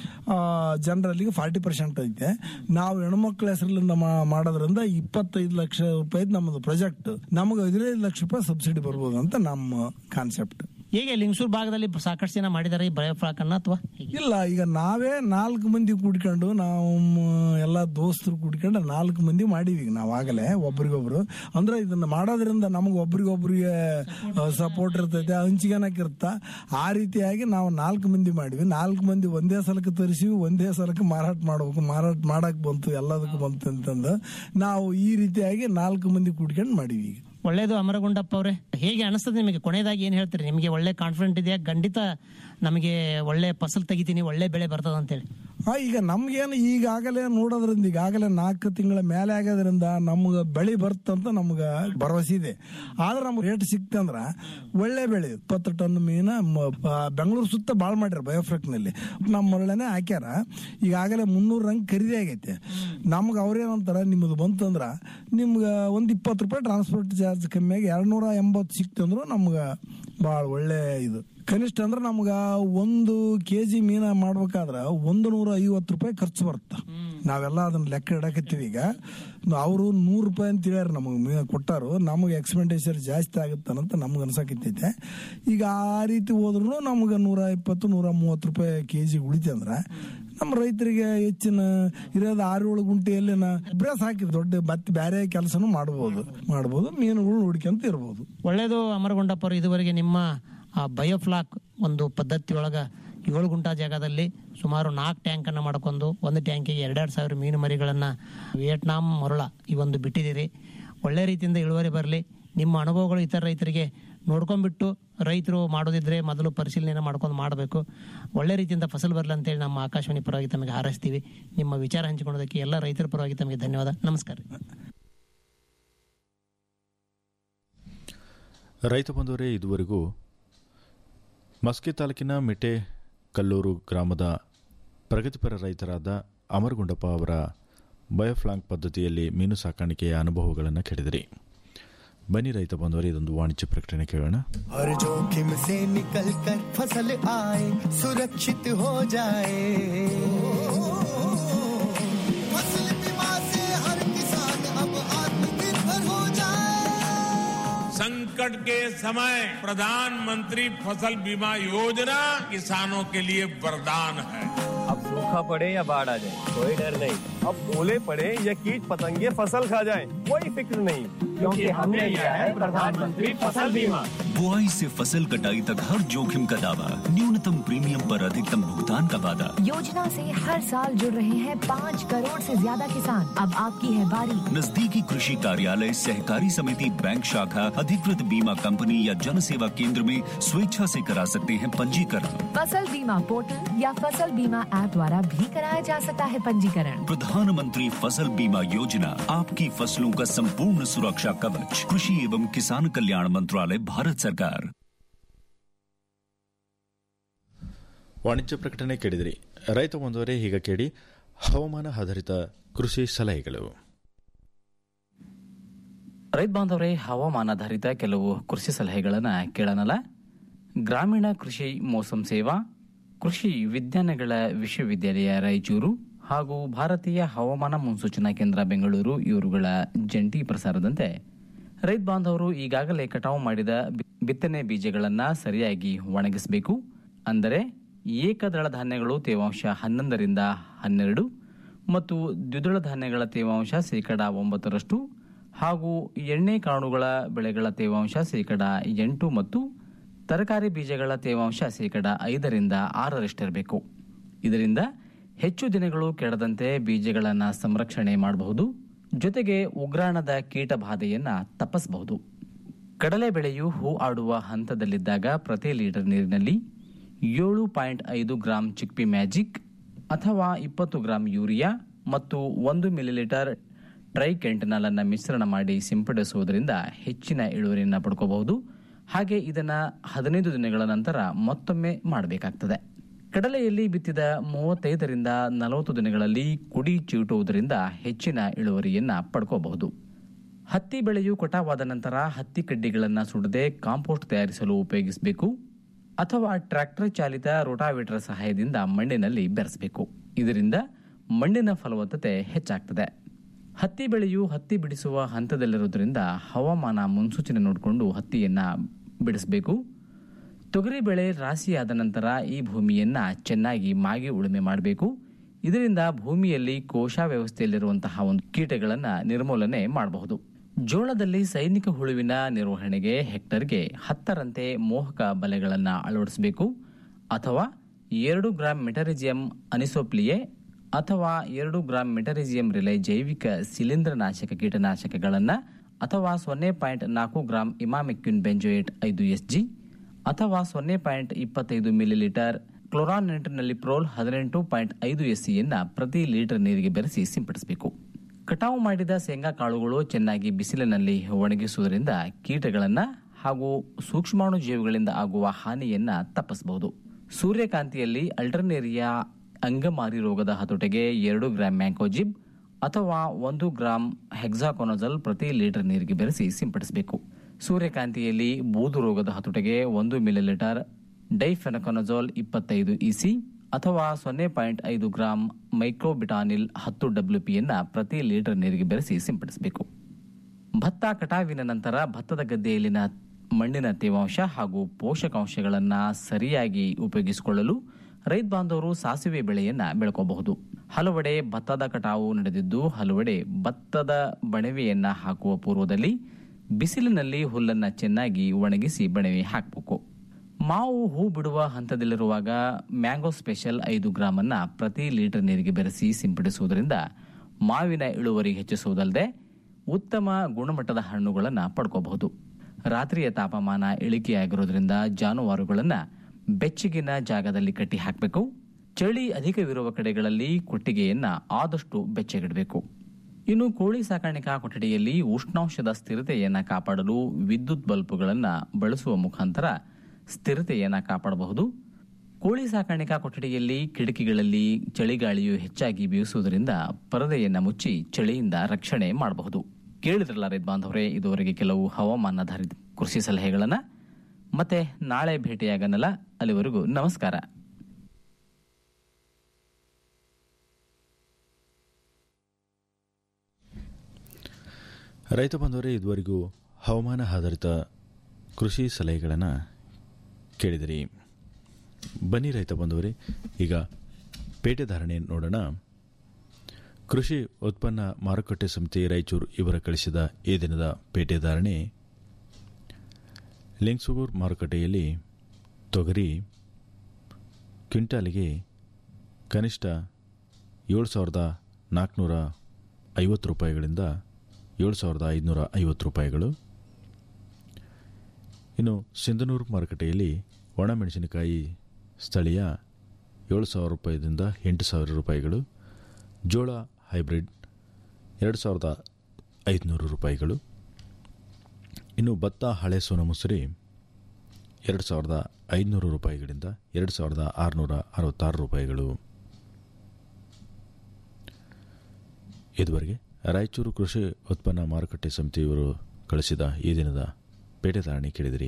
ಜನರಲ್ಲಿಗೆ ಫಾರ್ಟಿ ಪರ್ಸೆಂಟ್ ಐತೆ ನಾವು ಹೆಣ್ಮಕ್ಳ ಹೆಸರಿನಿಂದ ಮಾ- ಮಾಡೋದ್ರಿಂದ ಇಪ್ಪತ್ತೈದು ಲಕ್ಷ ರೂಪಾಯಿ ನಮ್ಮದು ಪ್ರಾಜೆಕ್ಟ್ ನಮಗೆ ಹದಿನೈದು ಲಕ್ಷ ರೂಪಾಯಿ ಸಬ್ಸಿಡಿ ಬರ್ಬೋದು ಅಂತ ನಮ್ಮ ಕಾನ್ಸೆಪ್ಟ್ ಹೇಗೆ ಲಿಂಗಸೂರ್ ಭಾಗದಲ್ಲಿ ಸಾಕಷ್ಟು ಜನ ಮಾಡಿದ್ದಾರೆ ಈ ಬಯೋಫ್ಲಾಕ್ ಅನ್ನ ಅಥವಾ ಇಲ್ಲ ಈಗ ನಾವೇ ನಾಲ್ಕು ಮಂದಿ ಕೂಡ್ಕೊಂಡು ನಾವು ಮ್, ಎಲ್ಲ ದೋಸ್ತರು ಕೂಡ್ಕೊಂಡು ನಾಲ್ಕು ಮಂದಿ ಮಾಡೀವಿ ಈಗ ನಾವು ಆಗಲೇ ಒಬ್ರಿಗೊಬ್ರು ಅಂದ್ರೆ ಇದನ್ನ ಮಾಡೋದ್ರಿಂದ ನಮಗೆ ಒಬ್ರಿಗೊಬ್ರಿಗೆ ಸಪೋರ್ಟ್ ಇರ್ತೈತೆ ಹಂಚಿಗೆನಕ್ಕಿರುತ್ತ ಆ ರೀತಿಯಾಗಿ ನಾವು ನಾಲ್ಕು ಮಂದಿ ಮಾಡಿವಿ ನಾಲ್ಕು ಮಂದಿ ಒಂದೇ ಸಲಕ್ಕೆ ತರಿಸಿವಿ ಒಂದೇ ಸಲಕ್ಕೆ ಮಾರಾಟ ಮಾಡ್ಬೇಕು ಮಾರಾಟ ಮಾಡಕ್ ಬಂತು ಎಲ್ಲದಕ್ಕೂ ಬಂತು ಅಂತಂದು ನಾವು ಈ ರೀತಿಯಾಗಿ ನಾಲ್ಕು ಮಂದಿ ಕೂಡ್ಕೊಂಡು ಮಾಡೀವಿ ಈಗ ಒಳ್ಳೇದು ಅಮರಗುಂಡಪ್ಪ ಅವರೇ ಹೇಗೆ ಅನಿಸ್ತದೆ ನಿಮಗೆ ಕೊನೆಯದಾಗಿ ಏನ್ ಹೇಳ್ತೀರಿ ನಿಮಗೆ ಒಳ್ಳೆ ಕಾನ್ಫಿಡೆಂಟ್ ಇದೆಯಾ ಖಂಡಿತ ನಮಗೆ ಒಳ್ಳೆ ಫಸಲ್ ತೆಗಿತೀನಿ ಒಳ್ಳೆ ಬೆಳೆ ಬರ್ತದ ಅಂತೇಳಿ ಆ, ಈಗ ನಮ್ಗೇನು ಈಗಾಗಲೇ ನೋಡೋದ್ರಿಂದ ಈಗಾಗಲೇ ನಾಲ್ಕು ತಿಂಗಳ ಮೇಲೆ ಆಗೋದ್ರಿಂದ ನಮ್ಗೆ ಬೆಳೆ ಬರ್ತಂತ ನಮ್ಗೆ ಭರವಸೆ ಇದೆ ಆದ್ರೆ ನಮ್ಗೆ ರೇಟ್ ಸಿಕ್ತಂದ್ರ ಒಳ್ಳೆ ಬೆಳೆ ಇಪ್ಪತ್ತು ಟನ್ ಮೀನ ಮ- ಆ, ಬೆಂಗಳೂರು ಸುತ್ತ ಭಾಳ ಮಾಡ್ಯಾರ ಬಯೋಫ್ರೆಕ್ನಲ್ಲಿ ನಮ್ಮ ಮರಳನೆ ಹಾಕ್ಯಾರ ಈಗಾಗಲೇ ಮುನ್ನೂರು ರಂಗ್ ಖರೀದಿ ಆಗೈತೆ ನಮ್ಗೆ ಅವ್ರೇನಂತಾರ ನಿಮ್ಮದು ಬಂತಂದ್ರ ನಿಮ್ಗೆ ಒಂದು ಇಪ್ಪತ್ತು ರೂಪಾಯಿ ಟ್ರಾನ್ಸ್ಪೋರ್ಟ್ ಚಾರ್ಜ್ ಕಮ್ಮಿಯಾಗಿ ಎರಡು ನೂರ ಎಂಬತ್ತು ಸಿಕ್ತಂದ್ರು ನಮ್ಗೆ ಭಾಳ ಒಳ್ಳೆ ಇದು ಕನಿಷ್ಠ ಅಂದ್ರೆ ನಮ್ಗ ಒಂದು ಕೆ ಜಿ ಮೀನ ಮಾಡ್ಬೇಕಾದ್ರ ಒಂದು ನೂರ ಐವತ್ತು ರೂಪಾಯಿ ಖರ್ಚು ಬರುತ್ತೆ ನಾವೆಲ್ಲ ಅದನ್ನ ಲೆಕ್ಕ ಇಡಕತ್ತೀವಿ ಈಗ ಅವರು ನೂರು ರೂಪಾಯಿ ಅಂತ ಹೇಳ್ಯಾರ ನಮಗೆ ಮೀನ ಕೊಟ್ಟಾರು ನಮಗೆ ಎಕ್ಸ್ಪೆಂಡಿಚರ್ ಜಾಸ್ತಿ ಆಗುತ್ತಾನಂತ ನಮ್ಗೆ ಅನ್ಸಕತ್ತೈತೆ ಈಗ ಆ ರೀತಿ ಹೋದ್ರು ನಮ್ಗೆ ನೂರ ಇಪ್ಪತ್ತು ನೂರ ಮೂವತ್ತು ರೂಪಾಯಿ ಕೆ ಜಿ ಉಳಿತೆ ಅಂದ್ರೆ ನಮ್ಮ ರೈತರಿಗೆ ಹೆಚ್ಚಿನ ಇರೋದು ಆರು ಏಳು ಗುಂಟೆಯಲ್ಲಿ ಬ್ರೇಸ್ ಹಾಕಿ ದೊಡ್ಡ ಮತ್ತೆ ಬೇರೆ ಕೆಲಸನೂ ಮಾಡ್ಬೋದು ಮಾಡ್ಬೋದು ಮೀನುಗಳು ಹುಡ್ಕೊಂತ ಇರ್ಬೋದು ಒಳ್ಳೇದು ಅಮರಗುಂಡಪ್ಪ ಅವರು ಇದುವರೆಗೆ ನಿಮ್ಮ ಆ ಬಯೋಫ್ಲಾಕ್ ಒಂದು ಪದ್ಧತಿಯೊಳಗ ಏಳು ಗುಂಟ ಜಾಗದಲ್ಲಿ ಸುಮಾರು ನಾಲ್ಕು ಟ್ಯಾಂಕ್ ಅನ್ನ ಮಾಡ್ಕೊಂಡು ಒಂದು ಟ್ಯಾಂಕಿಗೆ ಎರಡೆರಡು ಸಾವಿರ ಮೀನು ಮರಿಗಳನ್ನ ವಿಯೆಟ್ನಾಂ ಮರುಳ ಈ ಒಂದು ಬಿಟ್ಟಿದ್ದೀರಿ ಒಳ್ಳೆ ರೀತಿಯಿಂದ ಇಳುವರಿ ಬರಲಿ ನಿಮ್ಮ ಅನುಭವಗಳು ಇತರ ರೈತರಿಗೆ ನೋಡ್ಕೊಂಡ್ಬಿಟ್ಟು ರೈತರು ಮಾಡೋದಿದ್ರೆ ಮೊದಲು ಪರಿಶೀಲನೆ ಮಾಡ್ಕೊಂಡು ಮಾಡಬೇಕು ಒಳ್ಳೆ ರೀತಿಯಿಂದ ಫಸಲು ಬರಲಿ ಅಂತೇಳಿ ನಮ್ಮ ಆಕಾಶವಾಣಿ ಪರವಾಗಿ ತಮಗೆ ಹಾರೈಸ್ತೀವಿ ನಿಮ್ಮ ವಿಚಾರ ಹಂಚಿಕೊಳ್ಳೋದಕ್ಕೆ ಎಲ್ಲ ರೈತರ ಪರವಾಗಿ ತಮಗೆ ಧನ್ಯವಾದ ನಮಸ್ಕಾರ ರೈತ ಬಂಧುವರೇ ಇದುವರೆಗೂ ಮಸ್ಕಿ ತಾಲೂಕಿನ ಮಿಟೆ ಕಲ್ಲೂರು ಗ್ರಾಮದ ಪ್ರಗತಿಪರ ರೈತರಾದ ಅಮರಗುಂಡಪ್ಪ ಅವರ ಬಯೋಫ್ಲಾಂಕ್ ಪದ್ಧತಿಯಲ್ಲಿ ಮೀನು ಸಾಕಾಣಿಕೆಯ ಅನುಭವಗಳನ್ನು ಕೇಳಿದಿರಿ ಬನ್ನಿ ರೈತ ಬಂಧುವರೇ ಇದೊಂದು ವಾಣಿಜ್ಯ ಪ್ರಕಟಣೆ ಕೇಳೋಣ हर जोखिम से निकल कर फसल आए सुरक्षित हो जाए फसल बीमा से हर किसान अब आत्मनिर्भर हो जाए संकट के समय प्रधानमंत्री फसल बीमा योजना किसानों के लिए वरदान है अब सूखा पड़े या बाढ़ आ जाए कोई डर नहीं अब ओले पड़े या कीट पतंगे फसल खा जाए कोई फिक्र नहीं क्योंकि हमने लिया है प्रधानमंत्री फसल बीमा बुआई से फसल कटाई तक हर जोखिम का दावा न्यूनतम प्रीमियम पर अधिकतम भुगतान का वादा योजना से हर साल जुड़ रहे हैं पाँच करोड़ से ज्यादा किसान अब आपकी है बारी नजदीकी कृषि कार्यालय सहकारी समिति बैंक शाखा अधिकृत बीमा कंपनी या जन सेवा केंद्र में स्वेच्छा से करा सकते हैं पंजीकरण फसल बीमा पोर्टल या फसल बीमा ऐप द्वारा भी कराया जा सकता है पंजीकरण प्रधानमंत्री फसल बीमा योजना आपकी फसलों का संपूर्ण सुरक्षा कवच कृषि एवं किसान कल्याण मंत्रालय भारत सरकार ವಾಣಿಜ್ಯ ಪ್ರಕಟಣೆ ಕೇಳಿದಿರಿ ರೈತ ಬಂದವರೇ ಈಗ ಕೇಳಿ ಹವಾಮಾನ ಆಧಾರಿತ ಕೃಷಿ ಸಲಹೆಗಳು ರೈತ ಬಾಂಧವರೇ ಹವಾಮಾನಾಧಾರಿತ ಕೆಲವು ಕೃಷಿ ಸಲಹೆಗಳನ್ನು ಕೇಳೋಣಲ್ಲ ಗ್ರಾಮೀಣ ಕೃಷಿ ಮೋಸಂ ಸೇವಾ ಕೃಷಿ ವಿಜ್ಞಾನಗಳ ವಿಶ್ವವಿದ್ಯಾಲಯ ರಾಯಚೂರು ಹಾಗೂ ಭಾರತೀಯ ಹವಾಮಾನ ಮುನ್ಸೂಚನಾ ಕೇಂದ್ರ ಬೆಂಗಳೂರು ಇವರುಗಳ ಜಂಟಿ ಪ್ರಸಾರದಂತೆ ರೈತ ಬಾಂಧವರು ಈಗಾಗಲೇ ಕಟಾವು ಮಾಡಿದ ಬಿ- ಬಿತ್ತನೆ ಬೀಜಗಳನ್ನು ಸರಿಯಾಗಿ ಒಣಗಿಸಬೇಕು ಅಂದರೆ ಏಕದಳ ಧಾನ್ಯಗಳು ತೇವಾಂಶ ಹನ್ನೊಂದರಿಂದ ಹನ್ನೆರಡು ಮತ್ತು ದ್ವಿದಳ ಧಾನ್ಯಗಳ ತೇವಾಂಶ ಶೇಕಡ ಒಂಬತ್ತರಷ್ಟು ಹಾಗೂ ಎಣ್ಣೆ ಕಾಳುಗಳ ಬೆಳೆಗಳ ತೇವಾಂಶ ಶೇಕಡ ಎಂಟು ಮತ್ತು ತರಕಾರಿ ಬೀಜಗಳ ತೇವಾಂಶ ಶೇಕಡ ಐದರಿಂದ ಆರರಷ್ಟಿರಬೇಕು ಇದರಿಂದ ಹೆಚ್ಚು ದಿನಗಳು ಕೆಡದಂತೆ ಬೀಜಗಳನ್ನು ಸಂರಕ್ಷಣೆ ಮಾಡಬಹುದು ಜೊತೆಗೆ ಉಗ್ರಾಣದ ಕೀಟ ಬಾಧೆಯನ್ನು ತಪ್ಪಿಸಬಹುದು ಕಡಲೆ ಬೆಳೆಯು ಹೂ ಆಡುವ ಹಂತದಲ್ಲಿದ್ದಾಗ ಪ್ರತಿ ಲೀಟರ್ ನೀರಿನಲ್ಲಿ ಏಳು ಪಾಯಿಂಟ್ ಐದು ಗ್ರಾಂ ಚಿಕ್ಪಿ ಮ್ಯಾಜಿಕ್ ಅಥವಾ ಇಪ್ಪತ್ತು ಗ್ರಾಂ ಯೂರಿಯಾ ಮತ್ತು ಒಂದು ಮಿಲಿಲೀಟರ್ ಟ್ರೈಕೆಂಟನಾಲ್ ಅನ್ನು ಮಿಶ್ರಣ ಮಾಡಿ ಸಿಂಪಡಿಸುವುದರಿಂದ ಹೆಚ್ಚಿನ ಇಳುವರಿಯನ್ನು ಪಡ್ಕೋಬಹುದು ಹಾಗೆ ಇದನ್ನು ಹದಿನೈದು ದಿನಗಳ ನಂತರ ಮತ್ತೊಮ್ಮೆ ಮಾಡಬೇಕಾಗ್ತದೆ ಕಡಲೆಯಲ್ಲಿ ಬಿತ್ತಿದ ಮೂವತ್ತೈದರಿಂದ ನಲವತ್ತು ದಿನಗಳಲ್ಲಿ ಕುಡಿ ಚೀಟುವುದರಿಂದ ಹೆಚ್ಚಿನ ಇಳುವರಿಯನ್ನು ಪಡ್ಕೋಬಹುದು ಹತ್ತಿ ಬೆಳೆಯು ಕಟಾವಾದ ನಂತರ ಹತ್ತಿ ಕಡ್ಡಿಗಳನ್ನು ಸುಡದೆ ಕಾಂಪೋಸ್ಟ್ ತಯಾರಿಸಲು ಉಪಯೋಗಿಸಬೇಕು ಅಥವಾ ಟ್ರ್ಯಾಕ್ಟರ್ ಚಾಲಿತ ರೋಟಾವೇಟರ್ ಸಹಾಯದಿಂದ ಮಣ್ಣಿನಲ್ಲಿ ಬೆರೆಸಬೇಕು ಇದರಿಂದ ಮಣ್ಣಿನ ಫಲವತ್ತತೆ ಹೆಚ್ಚಾಗ್ತದೆ ಹತ್ತಿ ಬೆಳೆಯು ಹತ್ತಿ ಬಿಡಿಸುವ ಹಂತದಲ್ಲಿರುವುದರಿಂದ ಹವಾಮಾನ ಮುನ್ಸೂಚನೆ ನೋಡಿಕೊಂಡು ಹತ್ತಿಯನ್ನ ಬಿಡಿಸಬೇಕು ತೊಗರಿ ಬೆಳೆ ರಾಶಿಯಾದ ನಂತರ ಈ ಭೂಮಿಯನ್ನ ಚೆನ್ನಾಗಿ ಮಾಗಿ ಉಳುಮೆ ಮಾಡಬೇಕು ಇದರಿಂದ ಭೂಮಿಯಲ್ಲಿ ಕೋಶ ವ್ಯವಸ್ಥೆಯಲ್ಲಿರುವಂತಹ ಒಂದು ಕೀಟಗಳನ್ನು ನಿರ್ಮೂಲನೆ ಮಾಡಬಹುದು ಜೋಳದಲ್ಲಿ ಸೈನಿಕ ಹುಳುವಿನ ನಿರ್ವಹಣೆಗೆ ಹೆಕ್ಟರ್ಗೆ ಹತ್ತರಂತೆ ಮೋಹಕ ಬಲೆಗಳನ್ನು ಅಳವಡಿಸಬೇಕು ಅಥವಾ ಎರಡು ಗ್ರಾಂ ಮೆಟರಿಜಿಯಂ ಅನಿಸೋಪ್ಲಿಯೆ ಅಥವಾ ಎರಡು ಗ್ರಾಂ ಮೆಟರಿಜಿಯಂ ರಿಲೈ ಜೈವಿಕ ಶಿಲೀಂಧ್ರನಾಶಕ ಕೀಟನಾಶಕಗಳನ್ನು ಅಥವಾ ಸೊನ್ನೆ ಪಾಯಿಂಟ್ ನಾಲ್ಕು ಗ್ರಾಂ ಇಮಾಮೆಕ್ಯುನ್ ಬೆಂಜೋಯೇಟ್ ಐದು ಎಸ್ ಜಿ ಅಥವಾ ಸೊನ್ನೆ ಪಾಯಿಂಟ್ ಇಪ್ಪತ್ತೈದು ಮಿಲಿಲೀಟರ್ ಕ್ಲೋರಾನ್ ನೆಂಟಿನಲ್ಲಿ ಪ್ರೋಲ್ ಹದಿನೆಂಟು ಪಾಯಿಂಟ್ ಐದು ಎಸ್ ಸಿಯನ್ನು ಪ್ರತಿ ಲೀಟರ್ ನೀರಿಗೆ ಬೆರೆಸಿ ಸಿಂಪಡಿಸಬೇಕು ಕಟಾವು ಮಾಡಿದ ಶೇಂಗಾ ಕಾಳುಗಳು ಚೆನ್ನಾಗಿ ಬಿಸಿಲಿನಲ್ಲಿ ಒಣಗಿಸುವುದರಿಂದ ಕೀಟಗಳನ್ನು ಹಾಗೂ ಸೂಕ್ಷ್ಮಾಣು ಜೀವಿಗಳಿಂದ ಆಗುವ ಹಾನಿಯನ್ನ ತಪ್ಪಿಸಬಹುದು ಸೂರ್ಯಕಾಂತಿಯಲ್ಲಿ ಅಲ್ಟರ್ನೇರಿಯಾ ಅಂಗಮಾರಿ ರೋಗದ ಹತೋಟಿಗೆ ಎರಡು ಗ್ರಾಂ ಮ್ಯಾಂಕೋಜಿಬ್ ಅಥವಾ ಒಂದು ಗ್ರಾಂ ಹೆಕ್ಸಾಕೊನಜಲ್ ಪ್ರತಿ ಲೀಟರ್ ನೀರಿಗೆ ಬೆರೆಸಿ ಸಿಂಪಡಿಸಬೇಕು ಸೂರ್ಯಕಾಂತಿಯಲ್ಲಿ ಬೂದು ರೋಗದ ಹತೋಟಿಗೆ ಒಂದು ಮಿಲಿಲೀಟರ್ ಡೈಫೆನಕೊನಜೋಲ್ ಇಪ್ಪತ್ತೈದು ಇಸಿ ಅಥವಾ ಸೊನ್ನೆ ಪಾಯಿಂಟ್ ಐದು ಗ್ರಾಂ ಮೈಕ್ರೋಬಿಟಾನಿಲ್ ಹತ್ತು ಡಬ್ಲ್ಯೂಪಿಯನ್ನ ಪ್ರತಿ ಲೀಟರ್ ನೀರಿಗೆ ಬೆರೆಸಿ ಸಿಂಪಡಿಸಬೇಕು ಭತ್ತ ಕಟಾವಿನ ನಂತರ ಭತ್ತದ ಗದ್ದೆಯಲ್ಲಿನ ಮಣ್ಣಿನ ತೇವಾಂಶ ಹಾಗೂ ಪೋಷಕಾಂಶಗಳನ್ನು ಸರಿಯಾಗಿ ಉಪಯೋಗಿಸಿಕೊಳ್ಳಲು ರೈತ ಬಾಂಧವರು ಸಾಸಿವೆ ಬೆಳೆಯನ್ನ ಬೆಳ್ಕೋಬಹುದು ಹಲವೆಡೆ ಭತ್ತದ ಕಟಾವು ನಡೆದಿದ್ದು ಹಲವೆಡೆ ಭತ್ತದ ಬಣವೆಯನ್ನ ಹಾಕುವ ಪೂರ್ವದಲ್ಲಿ ಬಿಸಿಲಿನಲ್ಲಿ ಹುಲ್ಲನ್ನ ಚೆನ್ನಾಗಿ ಒಣಗಿಸಿ ಬಣವೆ ಹಾಕಬೇಕು ಮಾವು ಹೂ ಬಿಡುವ ಹಂತದಲ್ಲಿರುವಾಗ ಮ್ಯಾಂಗೋ ಸ್ಪೆಷಲ್ ಐದು ಗ್ರಾಮ್ ಅನ್ನ ಪ್ರತಿ ಲೀಟರ್ ನೀರಿಗೆ ಬೆರೆಸಿ ಸಿಂಪಡಿಸುವುದರಿಂದ ಮಾವಿನ ಇಳುವರಿ ಹೆಚ್ಚಿಸುವುದಲ್ಲದೆ ಉತ್ತಮ ಗುಣಮಟ್ಟದ ಹಣ್ಣುಗಳನ್ನು ಪಡ್ಕೋಬಹುದು ರಾತ್ರಿಯ ತಾಪಮಾನ ಇಳಿಕೆಯಾಗಿರೋದ್ರಿಂದ ಜಾನುವಾರುಗಳನ್ನು ಬೆಚ್ಚಗಿನ ಜಾಗದಲ್ಲಿ ಕಟ್ಟಿ ಹಾಕಬೇಕು ಚಳಿ ಅಧಿಕವಿರುವ ಕಡೆಗಳಲ್ಲಿ ಕೊಟ್ಟಿಗೆಯನ್ನ ಆದಷ್ಟು ಬೆಚ್ಚಗಿಡಬೇಕು ಇನ್ನು ಕೋಳಿ ಸಾಕಾಣಿಕಾ ಕೊಠಡಿಯಲ್ಲಿ ಉಷ್ಣಾಂಶದ ಸ್ಥಿರತೆಯನ್ನು ಕಾಪಾಡಲು ವಿದ್ಯುತ್ ಬಲ್ಬುಗಳನ್ನು ಬಳಸುವ ಮುಖಾಂತರ ಸ್ಥಿರತೆಯನ್ನು ಕಾಪಾಡಬಹುದು ಕೋಳಿ ಸಾಕಾಣಿಕಾ ಕೊಠಡಿಯಲ್ಲಿ ಕಿಟಕಿಗಳಲ್ಲಿ ಚಳಿಗಾಳಿಯು ಹೆಚ್ಚಾಗಿ ಬೀಸುವುದರಿಂದ ಪರದೆಯನ್ನು ಮುಚ್ಚಿ ಚಳಿಯಿಂದ ರಕ್ಷಣೆ ಮಾಡಬಹುದು ಕೇಳಿದ್ರಲ್ಲ ರೈತ ಬಾಂಧವರೇ ಇದುವರೆಗೆ ಕೆಲವು ಹವಾಮಾನಾಧಾರಿತ ಕೃಷಿ ಸಲಹೆಗಳನ್ನು ಮತ್ತೆ ನಾಳೆ ಭೇಟಿಯಾಗನಲ್ಲ ಅಲ್ಲಿವರೆಗೂ ನಮಸ್ಕಾರ ರೈತ ಬಂದವರೇ ಇದುವರೆಗೂ ಹವಾಮಾನ ಆಧಾರಿತ ಕೃಷಿ ಸಲಹೆಗಳನ್ನು ಕೇಳಿದಿರಿ ಬನ್ನಿ ರೈತ ಬಂದವರೇ ಈಗ ಪೇಟೆ ಧಾರಣೆ ನೋಡೋಣ ಕೃಷಿ ಉತ್ಪನ್ನ ಮಾರುಕಟ್ಟೆ ಸಮಿತಿ ರಾಯಚೂರು ಇವರ ಕಳಿಸಿದ ಈ ದಿನದ ಪೇಟೆ ಧಾರಣೆ ಲಿಂಗ್ಸುಗೂರ್ ಮಾರುಕಟ್ಟೆಯಲ್ಲಿ ತೊಗರಿ ಕ್ವಿಂಟಾಲಿಗೆ ಕನಿಷ್ಠ ಏಳು ಸಾವಿರದ ನಾಲ್ಕುನೂರ ಐವತ್ತು ರೂಪಾಯಿಗಳಿಂದ ಏಳು ಸಾವಿರದ ಐದುನೂರ ಐವತ್ತು ರೂಪಾಯಿಗಳು ಇನ್ನು ಸಿಂಧನೂರು ಮಾರುಕಟ್ಟೆಯಲ್ಲಿ ಒಣಮೆಣಸಿನಕಾಯಿ ಸ್ಥಳೀಯ ಏಳು ಸಾವಿರ ರೂಪಾಯಿದಿಂದ ಎಂಟು ಸಾವಿರ ರೂಪಾಯಿಗಳು ಜೋಳ ಹೈಬ್ರಿಡ್ ಎರಡು ಸಾವಿರದ ಐದುನೂರು ರೂಪಾಯಿಗಳು ಇನ್ನು ಭತ್ತ ಹಳೆ ಸೋನ ಮುಸುರಿ ಎರಡು ಸಾವಿರದ ಐದುನೂರು ರೂಪಾಯಿಗಳಿಂದ ಎರಡು ಸಾವಿರದ ಆರುನೂರ ಅರವತ್ತಾರು ರೂಪಾಯಿಗಳು ಇದುವರೆಗೆ ರಾಯಚೂರು ಕೃಷಿ ಉತ್ಪನ್ನ ಮಾರುಕಟ್ಟೆ ಸಮಿತಿಯವರು ಕಳಿಸಿದ ಈ ದಿನದ ಪೇಟೆ ಧಾರಣೆ ಕೇಳಿದಿರಿ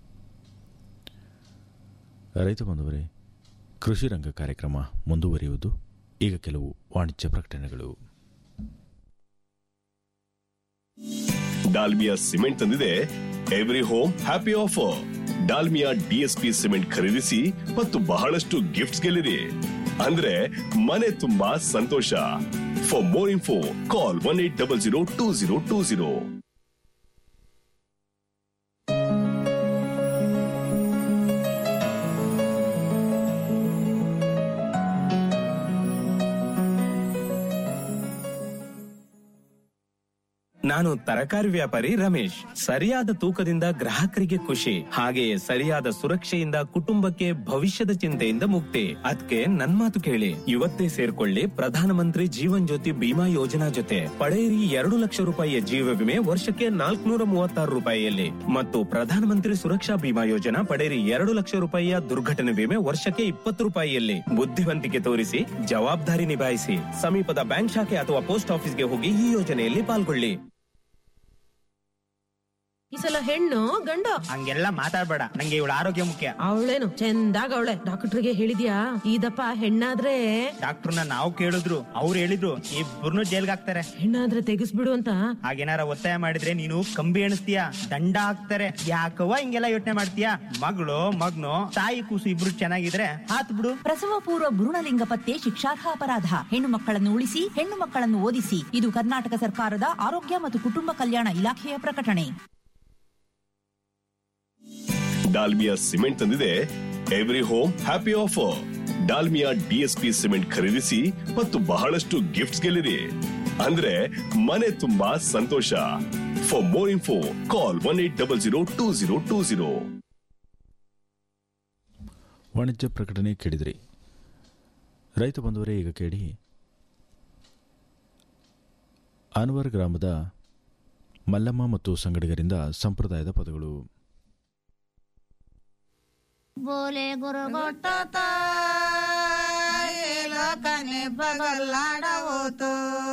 ರೈತ ಬಂಧುವರೇ ಕೃಷಿ ರಂಗ ಕಾರ್ಯಕ್ರಮ ಮುಂದುವರಿಯುವುದು ಈಗ ಕೆಲವು ವಾಣಿಜ್ಯ ಪ್ರಕಟಣೆಗಳು ಡಾಲ್ಮಿಯಾ ಸಿಮೆಂಟ್ ತಂದಿದೆ every home happy offer Dalmia DSP cement ಖರೀದಿಸಿ ಮತ್ತು ಬಹಳಷ್ಟು ಗಿಫ್ಟ್ಸ್ ಗೆಲ್ಲಿರಿ ಅಂದ್ರೆ ಮನೆ ತುಂಬಾ ಸಂತೋಷ for more info call one eight double zero two zero two zero ನಾನು ತರಕಾರಿ ವ್ಯಾಪಾರಿ ರಮೇಶ್ ಸರಿಯಾದ ತೂಕದಿಂದ ಗ್ರಾಹಕರಿಗೆ ಖುಷಿ ಹಾಗೆಯೇ ಸರಿಯಾದ ಸುರಕ್ಷೆಯಿಂದ ಕುಟುಂಬಕ್ಕೆ ಭವಿಷ್ಯದ ಚಿಂತೆಯಿಂದ ಮುಕ್ತಿ ಅದಕ್ಕೆ ನನ್ ಮಾತು ಕೇಳಿ ಇವತ್ತೇ ಸೇರ್ಕೊಳ್ಳಿ ಪ್ರಧಾನಮಂತ್ರಿ ಜೀವನ್ ಜ್ಯೋತಿ ಬಿಮಾ ಯೋಜನಾ ಜೊತೆ ಪಡೆಯಿರಿ ಎರಡು ಲಕ್ಷ ರೂಪಾಯಿಯ ಜೀವ ವಿಮೆ ವರ್ಷಕ್ಕೆ ನಾಲ್ಕುನೂರ ಮೂವತ್ತಾರು ರೂಪಾಯಿಯಲ್ಲಿ ಮತ್ತು ಪ್ರಧಾನಮಂತ್ರಿ ಸುರಕ್ಷಾ ಬಿಮಾ ಯೋಜನಾ ಪಡೆಯಿರಿ ಎರಡು ಲಕ್ಷ ರೂಪಾಯಿಯ ದುರ್ಘಟನೆ ವಿಮೆ ವರ್ಷಕ್ಕೆ ಇಪ್ಪತ್ತು ರೂಪಾಯಿಯಲ್ಲಿ ಬುದ್ಧಿವಂತಿಕೆ ತೋರಿಸಿ ಜವಾಬ್ದಾರಿ ನಿಭಾಯಿಸಿ ಸಮೀಪದ ಬ್ಯಾಂಕ್ ಶಾಖೆ ಅಥವಾ ಪೋಸ್ಟ್ ಆಫೀಸ್ಗೆ ಹೋಗಿ ಈ ಯೋಜನೆಯಲ್ಲಿ ಪಾಲ್ಗೊಳ್ಳಿ ಈ ಸಲ ಹೆಣ್ಣು ಗಂಡು ಹಂಗೆಲ್ಲ ಮಾತಾಡ್ಬೇಡ ನಂಗೆ ಇವಳ ಆರೋಗ್ಯ ಮುಖ್ಯ ಅವಳೇನು ಚಂದಾಗ ಅವಳೆ ಡಾಕ್ಟರ್ಗೆ ಹೇಳಿದ್ಯಾ ಇದಪ್ಪ ಹೆಣ್ಣಾದ್ರೆ ಡಾಕ್ಟರ್ನ ನಾವು ಕೇಳಿದ್ರು ಅವ್ರು ಹೇಳಿದ್ರು ಇಬ್ಬರನ್ನು ಜೈಲ್ಗೆ ಹಾಕ್ತಾರೆ ಹೆಣ್ಣಾದ್ರೆ ತೆಗಿಸ್ಬಿಡು ಅಂತ ಹಾಗೇನಾರ ಒತ್ತಾಯ ಮಾಡಿದ್ರೆ ನೀನು ಕಂಬಿ ಎಣಿಸ್ತೀಯ ದಂಡ ಹಾಕ್ತಾರೆ ಯಾಕವ್ವ ಹಿಂಗೆಲ್ಲ ಯೋಚನೆ ಮಾಡ್ತೀಯ ಮಗಳು ಮಗ್ನು ತಾಯಿ ಕೂಸು ಇಬ್ರು ಚೆನ್ನಾಗಿದ್ರೆ ಹಾತ್ ಬಿಡು ಪ್ರಸವ ಪೂರ್ವ ಭ್ರೂಣಲಿಂಗ ಪತ್ತೆ ಶಿಕ್ಷಾರ್ಹ ಅಪರಾಧ ಹೆಣ್ಣು ಮಕ್ಕಳನ್ನು ಉಳಿಸಿ ಹೆಣ್ಣು ಮಕ್ಕಳನ್ನು ಓದಿಸಿ ಇದು ಕರ್ನಾಟಕ ಸರ್ಕಾರದ ಆರೋಗ್ಯ ಮತ್ತು ಕುಟುಂಬ ಕಲ್ಯಾಣ ಇಲಾಖೆಯ ಪ್ರಕಟಣೆ ಡಾಲ್ಮಿಯಾ ಸಿಮೆಂಟ್ ತಂದಿದೆ every home happy offer Dalmia DSP cement ಖರೀದಿಸಿ ಮತ್ತು ಬಹಳಷ್ಟು ಗಿಫ್ಟ್ಸ್ ಗೆಲ್ಲಿರಿ ಅಂದ್ರೆ ಮನೆ ತುಂಬಾ ಸಂತೋಷ for more info call one eight double zero two zero two zero ವಾಣಿಜ್ಯ ಪ್ರಕಟಣೆ ಕೇಳಿದ್ರಿ ರೈತ ಬಂಧುವರೇ ಈಗ ಕೇಳಿ ಅನ್ವರ್ ಗ್ರಾಮದ ಮಲ್ಲಮ್ಮ ಮತ್ತು ಸಂಗಡಿಗರಿಂದ ಸಂಪ್ರದಾಯದ ಪದಗಳು बोले गुरु गोटत लोकाने बगलाड होतो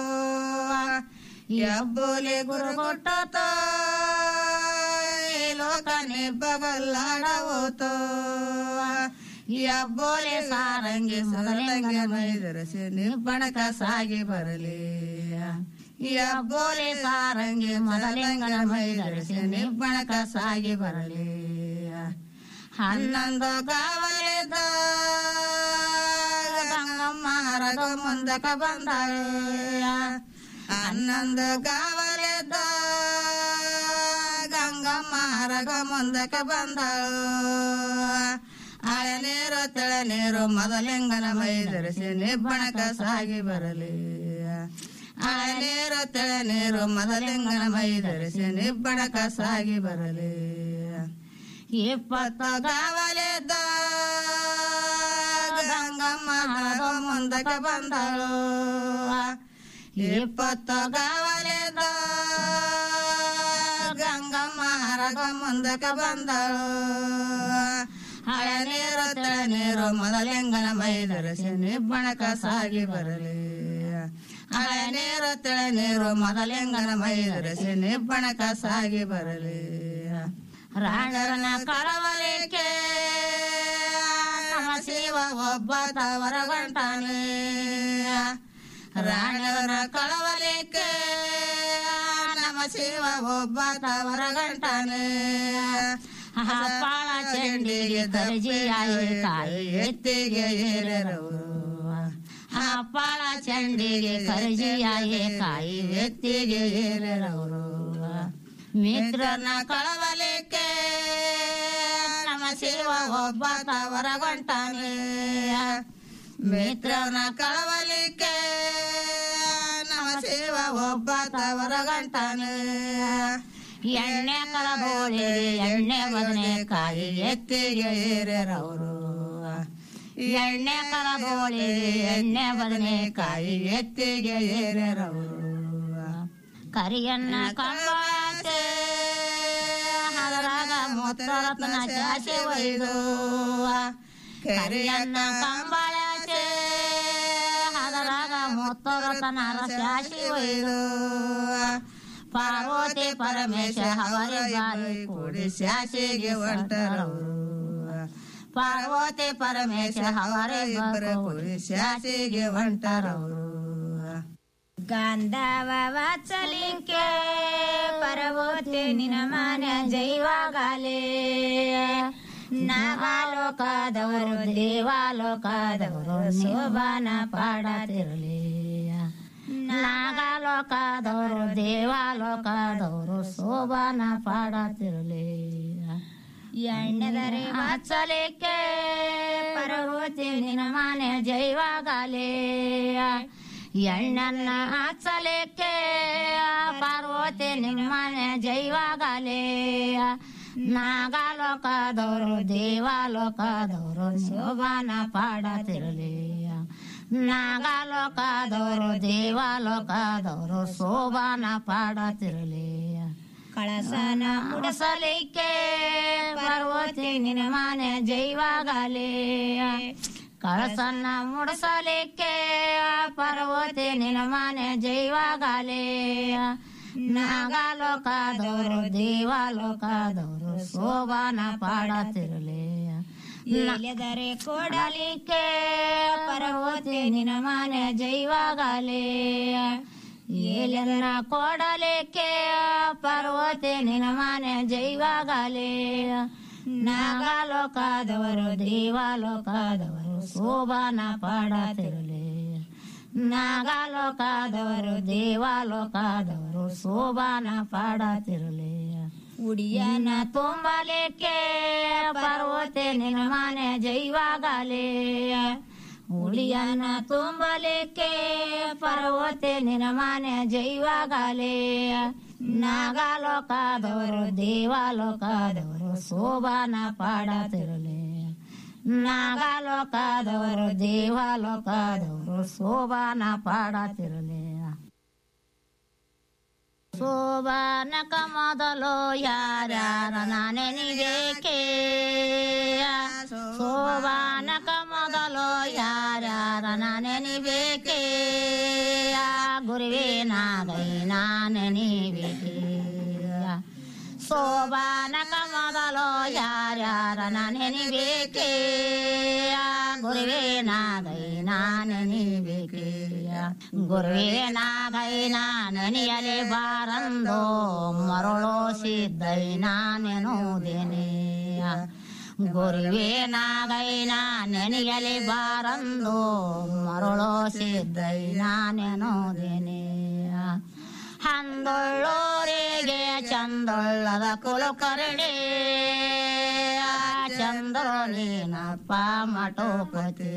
या बोले गुरु गोटत लोकाने बगलाड होतो या बोले ಸಾರಂಗಿ ಮೊದಲಂಗ ಮೈದರಸಿ ನಿಬ್ಬಣಕ ಸಾಗಿ ಬರಲಿ या बोले ಸಾರಂಗಿ ಮೊದಲಂಗ ಮೈದರಸಿ ನಿಬ್ಬಣಕ ಸಾಗಿ ಬರಲಿ ಹನ್ನೊಂದು ಕಾವಲಿದ್ದ ಗಂಗಮ್ಮ ಹರಗ ಮುಂದಕ ಬಂದಾಳೆ ಹನ್ನೊಂದು ಕಾವಲಿದ್ದ ಗಂಗಮ್ಮ ಹರಗ ಮುಂದಕ ಬಂದಾಳು ಹಳೆ ನೀರು ತೆಳೆ ನೀರು ಮೊದಲಿಂಗನ ಮೈದರಿಸಿ ನಿಬ್ಬಣಕ ಸಾಗಿ ಬರಲಿ ಹಳೆ ನೀರು ತೆಳೆ ನೀರು ಮೊದಲಿಂಗನ ಮೈದರಿಸಿ ನಿಬ್ಬಣಕ ಸಾಗಿ ಬರಲಿ ಇಪ್ಪತ್ತು ಗಾವಲಿದ್ದ ಗಂಗಮ್ಮ ಹರಗ ಮುಂದಕ ಬಂದಳು ಇಪ್ಪತ್ತು ಗಾವಲಿದ್ದ ಗಂಗಮ್ಮ ಹರಗ ಮುಂದಕ ಬಂದಳು ಹಳೆ ನೀರು ತೆಳೆ ನೀರು ಮೊದಲಿಂಗನ ಮೈದರಿಸಿ ನಿಬ್ಬಣಕ ಸಾಗಿ ಬರಲಿ ಹಳೆ ನೀರು ತೆಳೆ ನೀರು ಮೊದಲಿಂಗನ ಮೈದರಿಸಿ ನಿಬ್ಬಣಕ ಸಾಗಿ ಬರಲಿ ರಾಜರನ ಕಳವಳಿಕೆ ನಮ್ಮ ಶಿವ ಒಬ್ಬ ತವರ ಗಂಟಾನೆ ರಾಣರ ಕಳವಳಿಕೆ ನಮ್ಮ ಶಿವ ಒಬ್ಬ ತವರ ಗಂಟಾನೆ ಪಾಳ ಚೆಂಡಿಗೆ ದರ್ಜಿಯಾಯಿ ಕಾಯಿ ಎತ್ತಿಗೆ ಏರರವರು ಪಾಳ ಚಂಡಿಗೆ ಕರ್ಜಿಯಾಯಿ ಕಾಯಿ ಎತ್ತಿಗೆ ಏರರವರು ಮಿತ್ರನ ಕಳವಲಿಕೆ ನಮ್ಮ ಶಿವ ಒಬ್ಬ ತವರ ಗಂಟಾನೆ ಮಿತ್ರನ ಕಳವಲಿಕೆ ನಮ್ಮ ಶಿವ ಒಬ್ಬ ತವರ ಗಂಟಾನೆ ಎಣ್ಣೆ ಕಳಬೋಳಿ ಎಣ್ಣೆ ಬದನೆಕಾಯಿ ಎತ್ತಿಗೆ ಏರರವರು ಎಣ್ಣೆ ಕಳಬೋಳಿ ಎಣ್ಣೆ ಬದನೆಕಾಯಿ ಎತ್ತಿಗೆ ಏರರವರು ಕರಿಯನ್ನ ಕಂಬಾತೆ ಅದರಾಗ ಮೊತ್ತರತ್ನ ಶಾಸೆ ಒಯ್ದು ಕರಿಯನ್ನ ಕಂಬಳಚೆ ಅದರಾಗ ಮೊತ್ತರತ್ನ ಶಾಸಿ ಒಯ್ದು ಪಾರ್ವತಿ ಪರಮೇಶ ಅವರೇ ಬಾರಿ ಕೂಡಿ ಶಾಸಿಗೆ ಹೊಂಟರು ಪಾರ್ವತಿ ಪರಮೇಶ ಅವರೇ ಇಬ್ಬರು ಕೂಡಿ ಶಾಸಿಗೆ ಹೊಂಟರವರು ಗಂಧವ ವಾತ್ಸಲಿಂಕೆ ಪರವೋತೆ ನಿನ ಮಾನ ಜೈವಾಗಲೇ ನಾಗಾಲೋಕದವರು ದೇವಾಲೋಕದವರು ಶೋಭಾನ ಪಾಡತಿರಲಿ ನಾಗಾಲೋಕದವರು ದೇವಾಲೋಕದವರು ಶೋಭಾನ ಪಾಡತಿರಲಿ ಎಣ್ಣೆದರೆ ವಾತ್ಸಲಿಕೆ ಪರವೋತೆ ನಿನ ಮಾನೆ ಜೈವಾಗಲೇ ಎಣ್ಣನ್ನ ಹಚ್ಚಲಿಕ್ಕೆ ಪಾರ್ವತಿ ನಿಮ್ಮನೆ ಜೈವಾಗಲೇ ನಾಗಾಲೋಕದವರು ದೇವಾಲೋಕದವರು ಶೋಭಾನ ಪಾಡತಿರಲಿ ನಾಗಾಲೋಕದವರು ದೇವಾಲೋಕದವರು ಶೋಭಾನ ಪಾಡತಿರಲಿ ಕಳಸನ ಮುಡಸಲಿಕ್ಕೆ ಪಾರ್ವತಿ ನಿನ್ನ ಮನೆ ಜೈವಾಗಲೇ ಕಳಸನ್ನ ಮುಡಸಲಿಕ್ಕೆ ಪಾರ್ವತಿ ನಿನ್ನ ಮನೆ ಜೈವಾಗಲೇ ನಾಗಾಲೋಕದವರು ದೇವಾಲೋಕದವರು ಶೋಭಾನ ಪಾಡತಿರಲಿ ಎಲೆದರೆ ಕೊಡಲಿಕ್ಕೆ ಪಾರ್ವತಿ ನಿನ್ನ ಮನೆ ಜೈವಾಗಲೇ ಏಲನ್ನ ಕೊಡಲಿಕ್ಕೆ ಪಾರ್ವತಿ ನಿನ್ನ ಮನೆ ಜೈವಾಗಲೇ ನಾಗಾಲೋಕದವರು ದೇವಾಲೋಕದವರು ಶೋಭಾನ ಪಾಡತಿರಲಿ ನಾಗಾಲೋಕದವರು ದೇವಾಲೋಕದವರು ಶೋಭಾನ ಪಾಡತಿರಲಿ ಉಡಿಯನ ತುಂಬಲಿಕ್ಕೆ ಪಾರ್ವತಿ ನಿನ್ನ ಮನೆ ಜೈವಾಗಲೇ ಉಳಿಯನ ತುಂಬಲಿಕ್ಕೆ ಪಾರ್ವತಿ ನಿನ್ನ ಮನೆ ಜೈವಾಗಲೇ ನಾಗಾಲೋಕದವರು ದೇವಾಲೋಕದವರು ಶೋಭಾನ ಪಾಡತಿರಲಿ ನಾಗಾಲೋಕದವರು ದೇವಾಲೋಕದವರು ಶೋಭಾನ ಪಾಡತಿರಲಿ ಶೋಭಾನಕ ಮೊದಲು ಯಾರ್ಯಾರ ನೆನಿಬೇಕೆ ಶೋಭಾನಕ ಮೊದಲು ಯಾರ್ಯಾರ ನೆನಿಬೇಕೆ ಗುರುವೇ ನಾಗೈ ನಾನೆನಿಬೇಕೆ ಶೋಭಾನಕ ಮೊದಲು ಯಾರ್ಯಾರ ನೆನಿಬೇಕೆ ಗುರುವೇ ನಾಗೈ ನಾನೆನಿಬೇಕೆ ಗುರುವೇ ನಾಗೈ ನಾನೆನಿಯಲಿ ಬಾರಂದೋ ಮರಳೋ ಸಿದ್ದೈ ನಾನೆನುವುದೇನೆ ಗುರುವೇ ನಾಗೈ ನಾನೆನಿಯಲಿ ಬಾರಂದೋ ಮರಳೋ ಸಿದ್ದೈ ನಾನೆನುವುದೇನೆ ಹಂದೊಳ್ಳೋರಿಗೆ ಚಂದೊಳ್ಳದ ಕುಲಕರ್ಣಿ ಚಂದ್ರ ನೀನಪ್ಪ ಮಠೋಪತಿ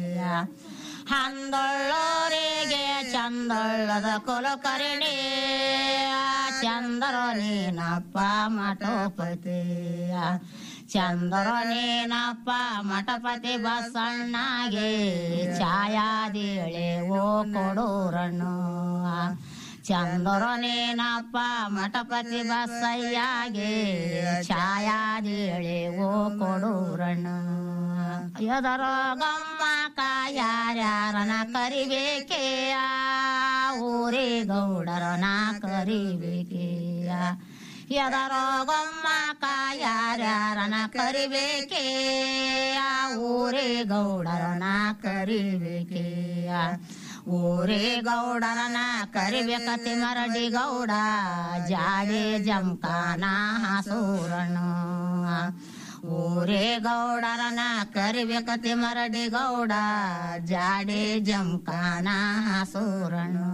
ಹಂದೊಳ್ಳೋರಿಗೆ ಚಂದೊಳ್ಳದ ಕುಲಕರ್ಣಿ ಚಂದ್ರ ನೀನಪ್ಪ ಮಠೋಪತಿ ಚಂದ್ರ ನೀನಪ್ಪ ಮಠಪತಿ ಬಸಣ್ಣಗೆ ಛಾಯಾದಿಳೆ ಓ ಕೊಡೂರಣ್ಣು ಚಂದ್ರ ನೀನಪ್ಪ ಮಠಪತಿ ಬಸಯ್ಯಾಗೆ ಛಾಯಾದಿಳೆ ಓ ಕೊಡೂರಣ್ಣು ಎದರ ಗಮ್ಮ ಯಾರ್ಯಾರನ ಕರಿಬೇಕೆ ಊರೇ ಗೌಡರನ ಕರಿಬೇಕೆ ಎದರ ಗಮ್ಮ ಯಾರ್ಯಾರನ ಕರಿಬೇಕೆ ಊರೇ ಗೌಡರನ ಕರಿಬೇಕೆ ಊರೇ ಗೌಡರನ ಕರಿಬೇಕತಿ ಮರಡಿ ಗೌಡ ಜಾಡೆ ಜಂಕಾನ ಹಾಸೂರನು ಊರೇ ಗೌಡರನ ಕರಿಬೇಕತಿ ಮರಡಿ ಗೌಡ ಜಾಡೆ ಜಂಕಾನ ಹಾಸೂರನು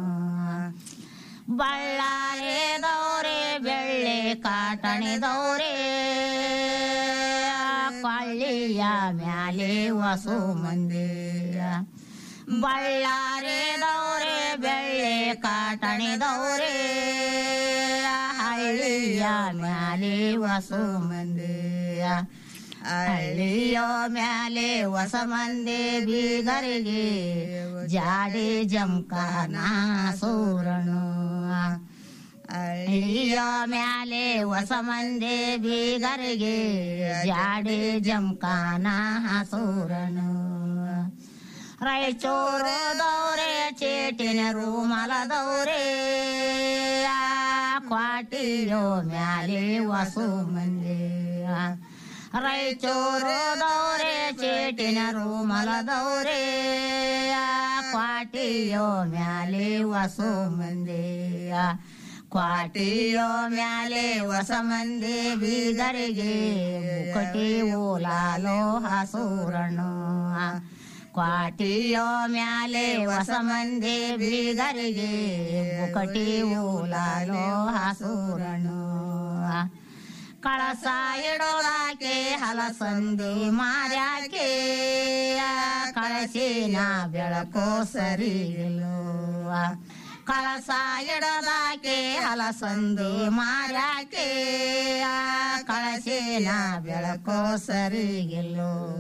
ಬಳ್ಳಾರೆ ದೌರೆ ಬೆಳ್ಳೆ ಕಾಟಣಿ ದೌರೆ ಕೊಳ್ಳಿಯ ಮ್ಯಾಲೆ ವಸು ಮಂದಿರ ಬಳ್ಳಾರೆ ದೌರೆ ಬೆಳ್ಳೆ ಕಾಟಣಿ ದೌರೆ ಹಳ್ಳಿಯ ಮ್ಯಾಲೆ ವಸು ಮಂದಿಯ ಹಳ್ಳಿಯ ಮ್ಯಾಲೆ ಹೊಸ ಮಂದಿ ಬೀಗರಿಗೆ ಜಾಡಿ ಜಂಕನ ಸೂರನು ಹಳ್ಳಿಯ ಮ್ಯಾಲೆ ಹೊಸ ಮಂದಿ ಬೀಗರಿಗೆ ಜಾಡಿ ಜಂಕಾನ ಹಸೂರನು ರಾಯಚೂರು ದೌರೆ ಚೇಟಿನ ರೂಮಲದೌರೆ ಕ್ವಾಟಿಯೋ ಮ್ಯಾಲೆ ವಸು ಮಂದಿ ರಾಯಚೂರು ದೌರೆ ಚೇಟಿನ ರೂಮಲದೌರೆ ಕ್ವಾಟಿಯೋ ಮ್ಯಾಲೆ ವಸು ಮಂದಿ ಕ್ವಾಟಿಯೋ ಮ್ಯಾಲೆ ಹೊಸ ಮಂದಿ ಬೀಗರಿಗೆ ಮುಕಟಿ ಓಲಾಲೋ ಹಸೂರನು ಕ್ವಾಟಿಯೋ ಮ್ಯಾಲೆ ಹೊಸ ಮಂದಿ ಬೀಗರಿಗೆ ಮುಕಟಿ ಓಲಾಲೋ ಹಸೂರನು ಕಳಸ ಇಡೋದಾಕೆ ಹಲಸಂದಿ ಮಾರ್ಯಾಕೆ ಕಳಸಿನ ಬೆಳಕೋ ಸರಿಗಿಲು ಕಳಸ ಇಡದಾಕೆ ಹಲಸಂದಿ ಮಾರ್ಯಾಕೆ ಕಳಸಿನ ಬೆಳಕೋ ಸರಿಗಿಲ್ಲು